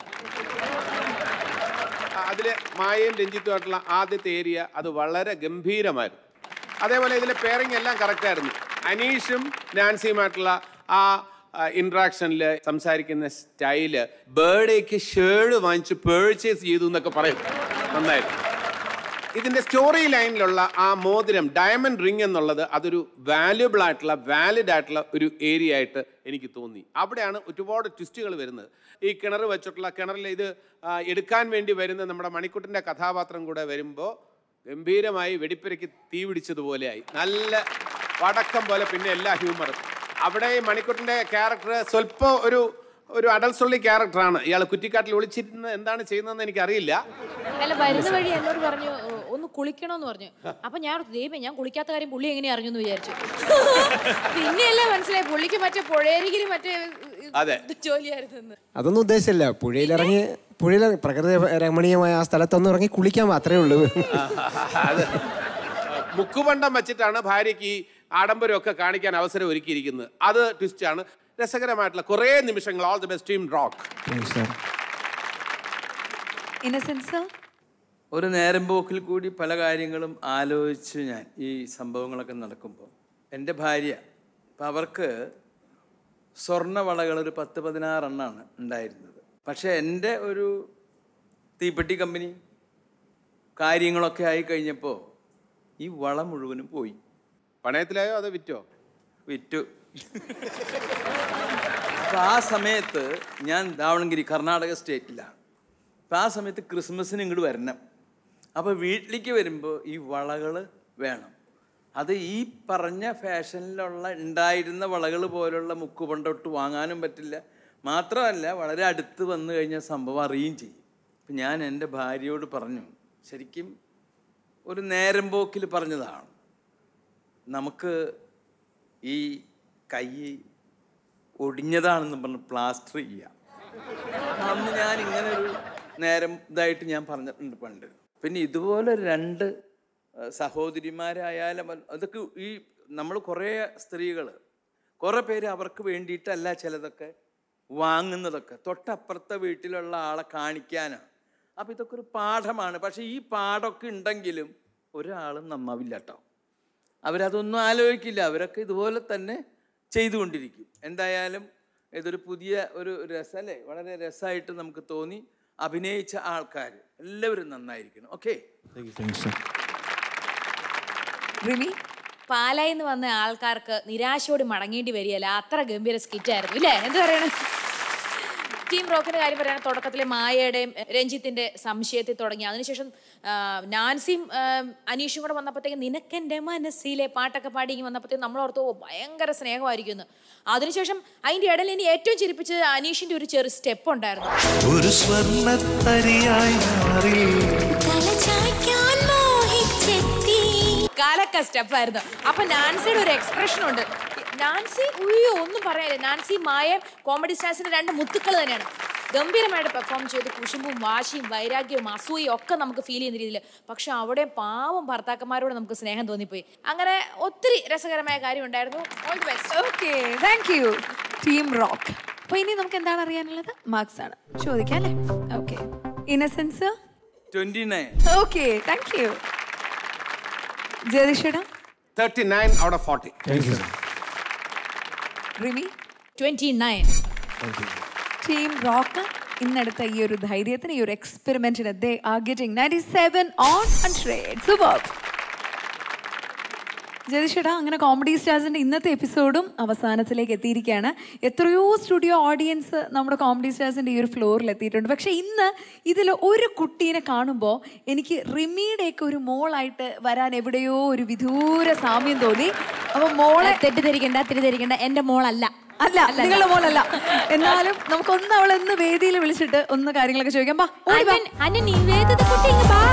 അതിൽ മായയും രഞ്ജിത്തുമായിട്ടുള്ള ആദ്യത്തെ ഏരിയ അത് വളരെ ഗംഭീരമായിരുന്നു അതേപോലെ ഇതിലെ പേരിങ് എല്ലാം കറക്റ്റായിരുന്നു അനീഷും നാൻസിയുമായിട്ടുള്ള ആ ഇൻട്രാക്ഷനിൽ സംസാരിക്കുന്ന സ്റ്റൈല് ബേർഡേക്ക് ഷേഡ് വാങ്ങിച്ച് പേർച്ചേസ് ചെയ്തു എന്നൊക്കെ പറയും നന്നായിരുന്നു ഇതിന്റെ സ്റ്റോറി ലൈനിലുള്ള ആ മോതിരം ഡയമണ്ട് റിംഗ് എന്നുള്ളത് അതൊരു വാല്യുബിൾ ആയിട്ടുള്ള വാലിഡ് ആയിട്ടുള്ള ഒരു ഏരിയ ആയിട്ട് എനിക്ക് തോന്നി അവിടെയാണ് ഒരുപാട് ട്വിസ്റ്റുകൾ വരുന്നത് ഈ കിണർ വെച്ചിട്ടുള്ള കിണറിൽ ഇത് ആ, എടുക്കാൻ വേണ്ടി വരുന്ന നമ്മുടെ മണിക്കുട്ടിൻ്റെ കഥാപാത്രം കൂടെ വരുമ്പോൾ ഗംഭീരമായി വെടിപ്പരയ്ക്ക് തീ പിടിച്ചതുപോലെയായി നല്ല വടക്കം പോലെ പിന്നെ എല്ലാ ഹ്യൂമറും അവിടെ ഈ മണിക്കുട്ടിൻ്റെ ക്യാരക്ടർ സ്വല്പം ഒരു ഒരു അടൽസുള്ളി ക്യാരക്ടറാണ് ഇയാൾ കുറ്റിക്കാട്ടിൽ ഒളിച്ചിരുന്ന് എന്താണ് ചെയ്യുന്നതെന്ന് എനിക്കറിയില്ല അല്ല വരുന്ന വഴി എന്നോട് പറഞ്ഞു "ഓ, ഒന്ന് കുളിക്കണമെന്ന് പറഞ്ഞു അപ്പൊ ഞാൻ ഓർത്തു, ദൈവമേ ഞാൻ കുളിക്കാത്ത കാര്യം പുള്ളി എങ്ങനെ അറിഞ്ഞു എന്ന് വിചാരിച്ചു പിന്നെയല്ലേ മനസ്സിലായി പുള്ളിക്ക് മറ്റേ പുഴയരികിൽ മറ്റേ അതെ. ജോലിയായിരുന്നു അതൊന്നും ഉദ്ദേശിച്ചില്ല പുഴയിലിറങ്ങി പുഴയിൽ പ്രകൃതി രമണീയമായ ആ സ്ഥലത്തൊന്നും ഇറങ്ങി കുളിക്കാൻ മാത്രമേ ഉള്ളൂ അത് മുക്കുപണ്ടം വെച്ചിട്ടാണ് ഭാര്യയ്ക്ക് ഈ ആഡംബരമൊക്കെ കാണിക്കാൻ അവസരം ഒരുക്കിയിരിക്കുന്നത് അത് ട്വിസ്റ്റാണ് രസകരമായിട്ടുള്ള കുറേ നിമിഷങ്ങൾ all the best team rock innocence ഒരു നേരം പോക്കിൽ കൂടി പല കാര്യങ്ങളും ആലോചിച്ച് ഞാൻ ഈ സംഭവങ്ങളൊക്കെ നടക്കുമ്പോൾ എൻ്റെ ഭാര്യ അപ്പം അവർക്ക് സ്വർണ്ണവളകൾ ഒരു പത്ത് പതിനാറെണ്ണാണ് ഉണ്ടായിരുന്നത് പക്ഷേ എൻ്റെ ഒരു തീപ്പെട്ടി കമ്പനി കാര്യങ്ങളൊക്കെ ആയി കഴിഞ്ഞപ്പോൾ ഈ വള മുഴുവനും പോയി പണയത്തിലായോ അതോ വിറ്റോ വിറ്റു അപ്പം ആ സമയത്ത് ഞാൻ ദാവണഗിരി കർണാടക സ്റ്റേറ്റിലാണ് അപ്പം ആ സമയത്ത് ക്രിസ്മസിന് ഇങ്ങോട്ട് വരണം അപ്പോൾ വീട്ടിലേക്ക് വരുമ്പോൾ ഈ വളകൾ വേണം അത് ഈ പറഞ്ഞ ഫാഷനിലുള്ള ഉണ്ടായിരുന്ന വളകൾ പോലുള്ള മുക്കുപണ്ടൊട്ട് വാങ്ങാനും പറ്റില്ല മാത്രമല്ല വളരെ അടുത്ത് വന്നു കഴിഞ്ഞാൽ സംഭവം അറിയുകയും ചെയ്യും അപ്പം ഞാൻ എൻ്റെ ഭാര്യയോട് പറഞ്ഞു ശരിക്കും ഒരു നേരം പോക്കിൽ പറഞ്ഞതാണ് നമുക്ക് ഈ കൈ ഒടിഞ്ഞതാണെന്ന് പറഞ്ഞ് പ്ലാസ്റ്റർ ചെയ്യാം അന്ന് ഞാൻ ഇങ്ങനെ ഒരു നേരം ഇതായിട്ട് ഞാൻ പറഞ്ഞിട്ടുണ്ട് പണ്ട് പിന്നെ ഇതുപോലെ രണ്ട് ആ, സഹോദരിമാരായാലും അത് അതൊക്കെ ഈ നമ്മൾ കുറേ സ്ത്രീകൾ കുറേ പേര് അവർക്ക് വേണ്ടിയിട്ടല്ല ചിലതൊക്കെ വാങ്ങുന്നതൊക്കെ തൊട്ടപ്പുറത്തെ വീട്ടിലുള്ള ആളെ കാണിക്കാനാണ് അപ്പം ഇതൊക്കെ ഒരു പാഠമാണ് പക്ഷേ ഈ പാഠമൊക്കെ ഉണ്ടെങ്കിലും ഒരാളും നന്നാവില്ല കേട്ടോ അവരതൊന്നും ആലോചിക്കില്ല അവരൊക്കെ ഇതുപോലെ തന്നെ ചെയ്തുകൊണ്ടിരിക്കും എന്തായാലും ഇതൊരു പുതിയ ഒരു രസമല്ലേ വളരെ രസമായിട്ട് നമുക്ക് തോന്നി അഭിനയിച്ച ആൾക്കാർ എല്ലാവരും നന്നായിരിക്കണം ഓക്കെ റിമി പാലായിൽ നിന്ന് വന്ന ആൾക്കാർക്ക് നിരാശയോട് മടങ്ങേണ്ടി വരികയല്ല അത്ര ഗംഭീര സ്കിറ്റായിരുന്നു ഇല്ലേ എന്ത് പറയണേ ടീം റോക്കിന്റെ കാര്യം പറയുകയാണെങ്കിൽ തുടക്കത്തിലെ മായയുടെയും രഞ്ജിത്തിന്റെ സംശയത്തിൽ തുടങ്ങി അതിനുശേഷം ആ, നാൻസിയും ആ, അനീഷും കൂടെ വന്നപ്പോഴത്തേക്കും നിനക്കെന്റെ മനസ്സിലെ പാട്ടൊക്കെ പാടി ഇങ്ങ് വന്നപ്പോഴത്തേക്കും നമ്മൾ ഓർത്തു "ഓ, ഭയങ്കര സ്നേഹമായിരിക്കും എന്ന് അതിനുശേഷം അതിന്റെ ഇടയിൽ ഇനി ഏറ്റവും ചിരിപ്പിച്ചത് അനീഷിന്റെ ഒരു ചെറിയ സ്റ്റെപ്പ് ഉണ്ടായിരുന്നു ഒരു സ്വർണ്ണത്തരിയായി മാറി കാലക്ക സ്റ്റെപ്പായിരുന്നു അപ്പൊ നാൻസിയുടെ ഒരു എക്സ്പ്രഷൻ ഉണ്ട് നാൻസി ഉയ്യോ ഒന്നും പറയാനില്ല നാൻസി മായ കോമഡി സ്റ്റാർസിന്റെ രണ്ട് മുത്തുക്കൾ തന്നെയാണ് ഗംഭീരമായിട്ട് പെർഫോം ചെയ്ത് കുശുമ്പും വാശിയും വൈരാഗ്യവും അസൂയയും ഒക്കെ നമുക്ക് ഫീൽ ചെയ്യുന്ന രീതിയിൽ പക്ഷെ അവിടെ പാവം ഭർത്താക്കന്മാരോട് നമുക്ക് സ്നേഹം തോന്നിപ്പോയി അങ്ങനെ ഒത്തിരി രസകരമായ കാര്യം ഉണ്ടായിരുന്നു all the best okay thank you team rock അപ്പൊ ഇനി നമുക്ക് എന്താണ് അറിയാനുള്ളത് മാർക്സ് ആണ് ചോദിക്കാം അല്ലേ okay innocence twenty nine okay thank you ജയതിഷേടാ thirty nine out of forty Rimi twenty nine team rock ഇന്നെടുത്ത ഈ ഒരു ധൈര്യത്തിന് ഈ ഒരു എക്സ്പെരിമെന്റിന് they are getting ninety seven on hundred super ജതിഷേടാ അങ്ങനെ കോമഡി സ്റ്റാർസിന്റെ ഇന്നത്തെ എപ്പിസോഡും അവസാനത്തിലേക്ക് എത്തിയിരിക്കുകയാണ് എത്രയോ സ്റ്റുഡിയോ ഓഡിയൻസ് നമ്മുടെ കോമഡി സ്റ്റാർസിന്റെ ഈ ഒരു ഫ്ലോറിൽ എത്തിയിട്ടുണ്ട് പക്ഷെ ഇന്ന് ഇതിൽ ഒരു കുട്ടീനെ കാണുമ്പോൾ എനിക്ക് റിമിയുടെയൊക്കെ ഒരു മോളായിട്ട് വരാൻ എവിടെയോ ഒരു വിദൂര സാമ്യം തോന്നി അപ്പൊ മോളെ തെറ്റിദ്ധരിക്കണ്ട തെറ്റിദ്ധരിക്കണ്ട എന്റെ മോളല്ല അല്ല നിങ്ങളുടെ മോളല്ല എന്നാലും നമുക്കൊന്ന് അവളെ ഒന്ന് വേദിയിൽ വിളിച്ചിട്ട് ഒന്ന് കാര്യങ്ങളൊക്കെ ചോദിക്കാം ബാ ഓടി വാ. അന്നെ നിവേദിത കുട്ടി ഇങ്ങ് വാ.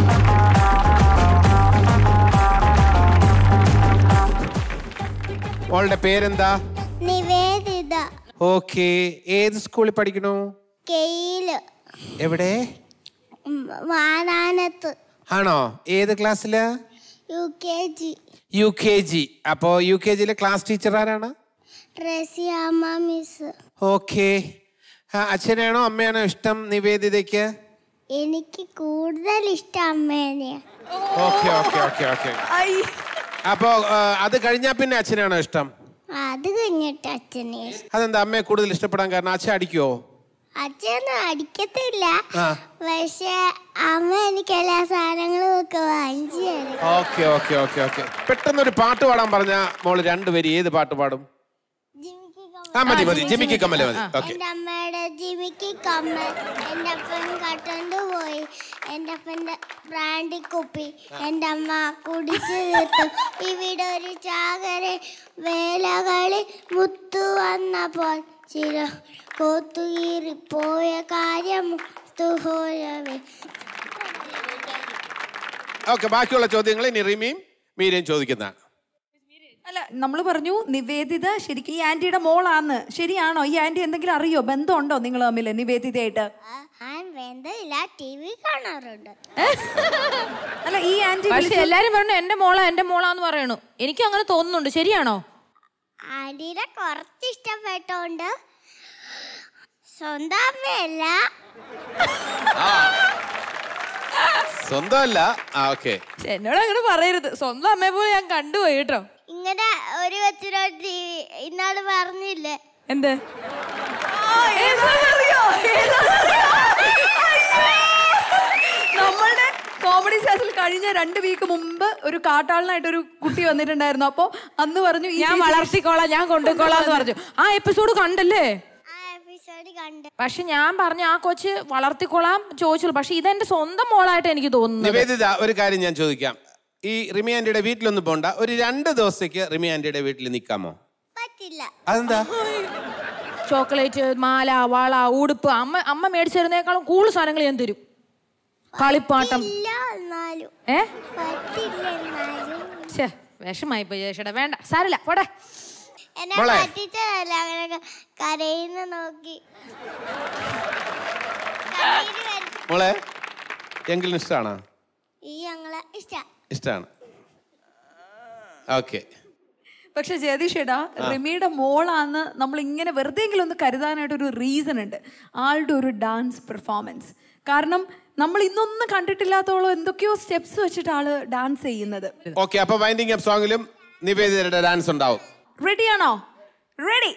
മോളുടെ പേരെന്താ നിവേദിത ഓക്കെ ഏത് സ്കൂളിൽ പഠിക്കണു കെയില് എവിടെ ഉം, വാനാനത്ത് ആണോ ഏത് ക്ലാസ്സില് U K G U K G അപ്പോ യു കെ ജിയിലെ ക്ലാസ് ടീച്ചർ ആരാണ് റസിയാമ്മ മിസ് ഓക്കെ അച്ഛനാണോ അമ്മയാണോ ഇഷ്ടം നിവേദിതയ്ക്ക് എനിക്ക് കൂടുതൽ ഇഷ്ടം അമ്മേനെയാ ഓക്കെ ഓക്കെ ഓക്കെ ഓക്കെ അപ്പോ ആ, അത് കഴിഞ്ഞാ പിന്നെ അച്ഛനാണോ ഇഷ്ടം അത് കഴിഞ്ഞിട്ട് അച്ഛനെ ഇഷ്ടം. അതെന്താ അമ്മയെ കൂടുതൽ ഇഷ്ടപ്പെടാൻ കാരണം അച്ഛൻ അടിക്കുവോ അച്ഛനൊന്നും അടിക്കത്തില്ല ആ പക്ഷെ അമ്മ എനിക്ക് എല്ലാ സാധനങ്ങളും ഒക്കെ വാങ്ങിച്ചു തരും ഓക്കെ ഓക്കെ ഓക്കെ ഓക്കെ പെട്ടെന്ന് ഒരു പാട്ട് പാടാൻ പറഞ്ഞ മോള് രണ്ടുപേര് ഏത് പാട്ട് പാടും ആ മതി മതി ജിമിക്ക് കമ്മല് മതി ഓക്കെ എന്റെ അമ്മയുടെ ജിമിക്ക് കമ്മൽ എന്റെ അപ്പൻ കട്ടണ്ട് പോയി എന്റെ അപ്പന്റെ ബ്രാൻഡി കുപ്പി എന്റെ അമ്മ കുടിച്ചു തീർത്തു ഇവിടെ ഒരു ചാകരെ വേലകളിൽ മുത്തു വന്നപ്പോൾ ചില കൊത്തുകീറിപ്പോയ കാര്യം മുത്തുപോയവേ ഓക്കെ ബാക്കിയുള്ള ചോദ്യങ്ങൾ ഇനി റിമിയും മീരയും ചോദിക്കുന്നതാണ് അല്ല നമ്മൾ പറഞ്ഞു നിവേദിത ശരിക്കും ഈ ആന്റിയുടെ മോളാന്ന് ശരിയാണോ ഈ ആന്റി എന്തെങ്കിലും അറിയോ ബന്ധമുണ്ടോ നിങ്ങൾ തമ്മിൽ നിവേദിതയായിട്ട് ആ ബന്ധമില്ല ടി വി കാണാറുണ്ട് അല്ല ഈ ആന്റി പക്ഷെ എല്ലാരും പറഞ്ഞു എന്റെ മോളാ എന്റെ മോളാന്ന് പറയണു എനിക്ക് അങ്ങനെ തോന്നുന്നുണ്ട് ശരിയാണോ ആന്റിനെ കുറച്ച് ഇഷ്ടപ്പെട്ടോണ്ട് സ്വന്തം അമ്മയല്ല സ്വന്തമല്ല ആ ഓക്കെ ശ്ശെ, എന്നോട് അങ്ങനെ പറയരുത് സ്വന്തം അമ്മയെ പോലെ ഞാൻ കണ്ടുപോയി കേട്ടോ ഇങ്ങനെ ഒരു കൊച്ചിനോട് ടി വി ഇന്നാള് പറഞ്ഞില്ലേ എന്ത് നമ്മളുടെ കോമഡി സ്റ്റാസിൽ കഴിഞ്ഞ രണ്ട് വീക്ക് മുമ്പ് ഒരു കാട്ടാളനായിട്ട് ഒരു കുട്ടി വന്നിട്ടുണ്ടായിരുന്നു അപ്പൊ അന്ന് പറഞ്ഞു ഈ ഞാൻ ചേച്ചി- വളർത്തിക്കോളാം ഞാൻ കൊണ്ടുപോയിക്കോളാം എന്ന് പറഞ്ഞു ആ എപ്പിസോഡ് കണ്ടല്ലേ ആ എപ്പിസോഡ് കണ്ട് പക്ഷെ ഞാൻ പറഞ്ഞു ആ കൊച്ച് വളർത്തിക്കോളാം ചോദിച്ചുള്ളൂ പക്ഷെ ഇതെന്റെ സ്വന്തം മോളായിട്ട് എനിക്ക് തോന്നുന്നത് നിവേദിത ഒരു കാര്യം ഞാൻ ചോദിക്കാം ഈ റിമി ആന്റിയുടെ വീട്ടിലൊന്നും പോണ്ട ഒരു രണ്ട് ദിവസത്തേക്ക് റിമി ആന്റിയുടെ വീട്ടിൽ നിൽക്കാമോ പറ്റില്ല അതെന്താ ചോക്ലേറ്റ് മാല വള ഉടുപ്പ് അമ്മ അമ്മ മേടിച്ചു തരുന്നേക്കാളും കൂടുതൽ സാധനങ്ങൾ ഞാൻ തരും കളിപ്പാട്ടം ഇല്ല എന്നാലും ഏ പറ്റില്ല എന്നാലും ഛേ വിഷമായി പോയി ചേച്ചിയുടെ വേണ്ട സാരില്ല പോട്ടെ എന്നെ മോളെ. പറ്റിച്ചതല്ല അങ്ങനെ കരയുന്ന നോക്കി കണ്ണീര് വരുത്തി മോളെ എങ്കിലും ഇഷ്ടമാണോ ഈ ഞങ്ങളെ ഇഷ്ട ഇഷ്ടമാണ് ഓക്കെ പക്ഷെ ജയതീഷേടാ റിമിയുടെ മോളാന്ന് നമ്മൾ ഇങ്ങനെ വെറുതെയെങ്കിലും ഒന്ന് കരുതാനായിട്ട് ഒരു റീസൺ ഉണ്ട് ആളുടെ ഒരു ഡാൻസ് പെർഫോമൻസ് കാരണം നമ്മൾ ഇന്നൊന്നും കണ്ടിട്ടില്ലാത്തോളം എന്തൊക്കെയോ സ്റ്റെപ്സ് വെച്ചിട്ട് ആള് ഡാൻസ് ചെയ്യുന്നത് ഓക്കെ അപ്പൊ വൈൻഡിങ് അപ്പ് സോങ്ങിലും നിവേദിതരുടെ ഡാൻസ് ഉണ്ടാവും റെഡിയാണോ റെഡി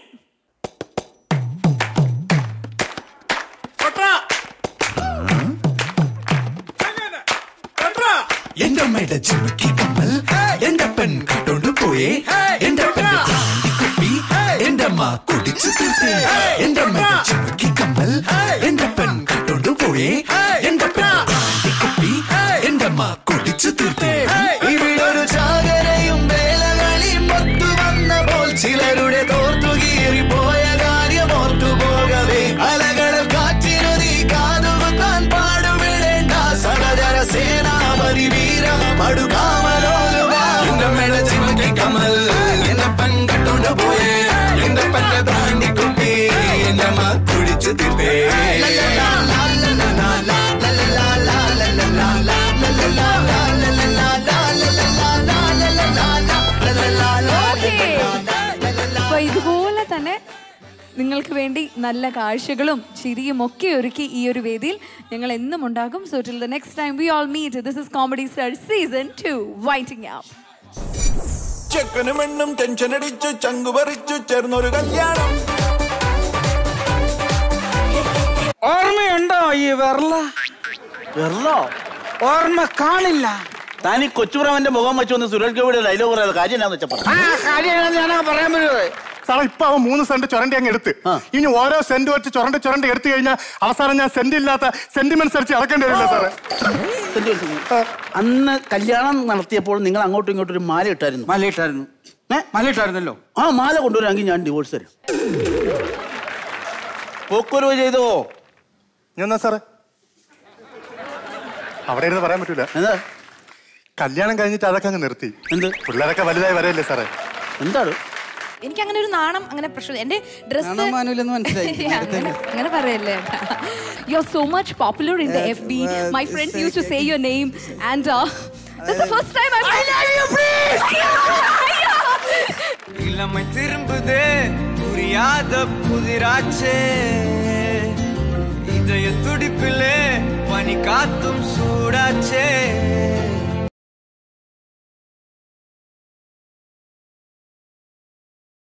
എന്റെ അമ്മയുടെ ചിമ്മക്കി കമ്മൽ എന്റെ പെൺ കട്ടോണ്ട് പോയേ എന്റെ പെണ്ണ് കുപ്പി എന്റെ അമ്മ കുടിച്ചു തീർത്തേ എന്റെ അമ്മയുടെ ചിമ്മക്കി കമ്മൽ എന്റെ പെൺ കട്ടോണ്ട് പോയേ എന്റെ പെണ്ണ് കുപ്പി എന്റെ അമ്മ കുടിച്ചു തീർത്തേ ഇവിടൊരു ചാകരയും വേലകളിയും ഒത്തു വന്നപ്പോൾ ചിലരുടെ തോർത്തുകീറി പോയ കാര്യം ഓർത്തു പോകവേ അലകളും കാറ്റിനു നീ കാതുകുത്താൻ പാടുവിടേണ്ട സഹചര സേനാപതി വീര പടുകാമലോലുക എന്റെ മേള ചിമക്കി കമൽ എന്നെ പൻ കട്ടോണ്ട് പോയേ എന്റെ പന്റെ ബ്രാൻഡി കുപ്പി എന്റെ അമ്മ കുടിച്ചു തീർത്തേ അപ്പൊ ഇതുപോലെ തന്നെ നിങ്ങൾക്ക് വേണ്ടി നല്ല കാഴ്ചകളും ചിരിയും ഒക്കെ ഒരുക്കി ഈ ഒരു വേദിയിൽ ഞങ്ങൾ എന്നും ഉണ്ടാകും so till the next time we all meet this is comedy star season two waiting up ചെക്കനും പെണ്ണും ടെൻഷൻ അടിച്ചു ചങ്കു പറിച്ചു ചേർന്നൊരു കല്യാണം ഓർമ്മയുണ്ടോ ഈ വെർല വെർലോ ഓർമ്മ കാണില്ല താൻ ഈ കൊച്ചുപ്രവന്റെ മുഖം വെച്ച് വന്ന് സുരേഷ് ഗോപിയുടെ ഡയലോഗ് പറയാതെ കാര്യം എന്നാന്ന് വെച്ചപ്പോ ആ കാര്യം ഞാനാ പറയാൻ പറ്റുന്നത് സാറേ ഇപ്പൊ അവൻ മൂന്ന് സെന്റ് ചുരണ്ടി അങ്ങ് എടുത്ത് ഇനി ഓരോ സെന്റ് വെച്ച് ചുരണ്ടി ചുരണ്ടി എടുത്തു കഴിഞ്ഞാൽ അവസാനം ഞാൻ സെന്റ് ഇല്ലാത്ത സെന്റിമെന്റ്സ് അടിച്ച് ഇറക്കേണ്ടി വരില്ല സാറേ അന്ന് കല്യാണം നടത്തിയപ്പോൾ നിങ്ങൾ അങ്ങോട്ടും ഇങ്ങോട്ടും ഒരു മാല ഇട്ടായിരുന്നു മാല ഇട്ടായിരുന്നു മാല ഇട്ടായിരുന്നല്ലോ ആ മാല കൊണ്ടുവരാമെങ്കിൽ ഞാൻ ഡിവോഴ്സ് തരും പോക്കുവരവ് ചെയ്തോ ഞാൻ സാറേ അവിടെ ഇരുന്ന് പറയാൻ പറ്റൂല എന്താ കല്യാണം കഴിഞ്ഞിട്ട് അതൊക്കെ അങ്ങ് നിർത്തി എന്ത് പിള്ളേരൊക്കെ വലുതായി വരല്ലേ സാറേ എന്താണ് എനിക്ക് അങ്ങനെ ഒരു നാണം അങ്ങനെ പ്രശ്നം എന്റെ ഡ്രസ് നാണം മാനൂലെന്ന് മനസ്സിലായി. അങ്ങനെ പറയല്ലേ you are so much popular in the F B my friends use to say your name and That's the first time I I love you, இளமை திரும்புதே புரியாத புதிராச்சே இதய துடிப்பிலே பனி காத்தும் சூடாச்சே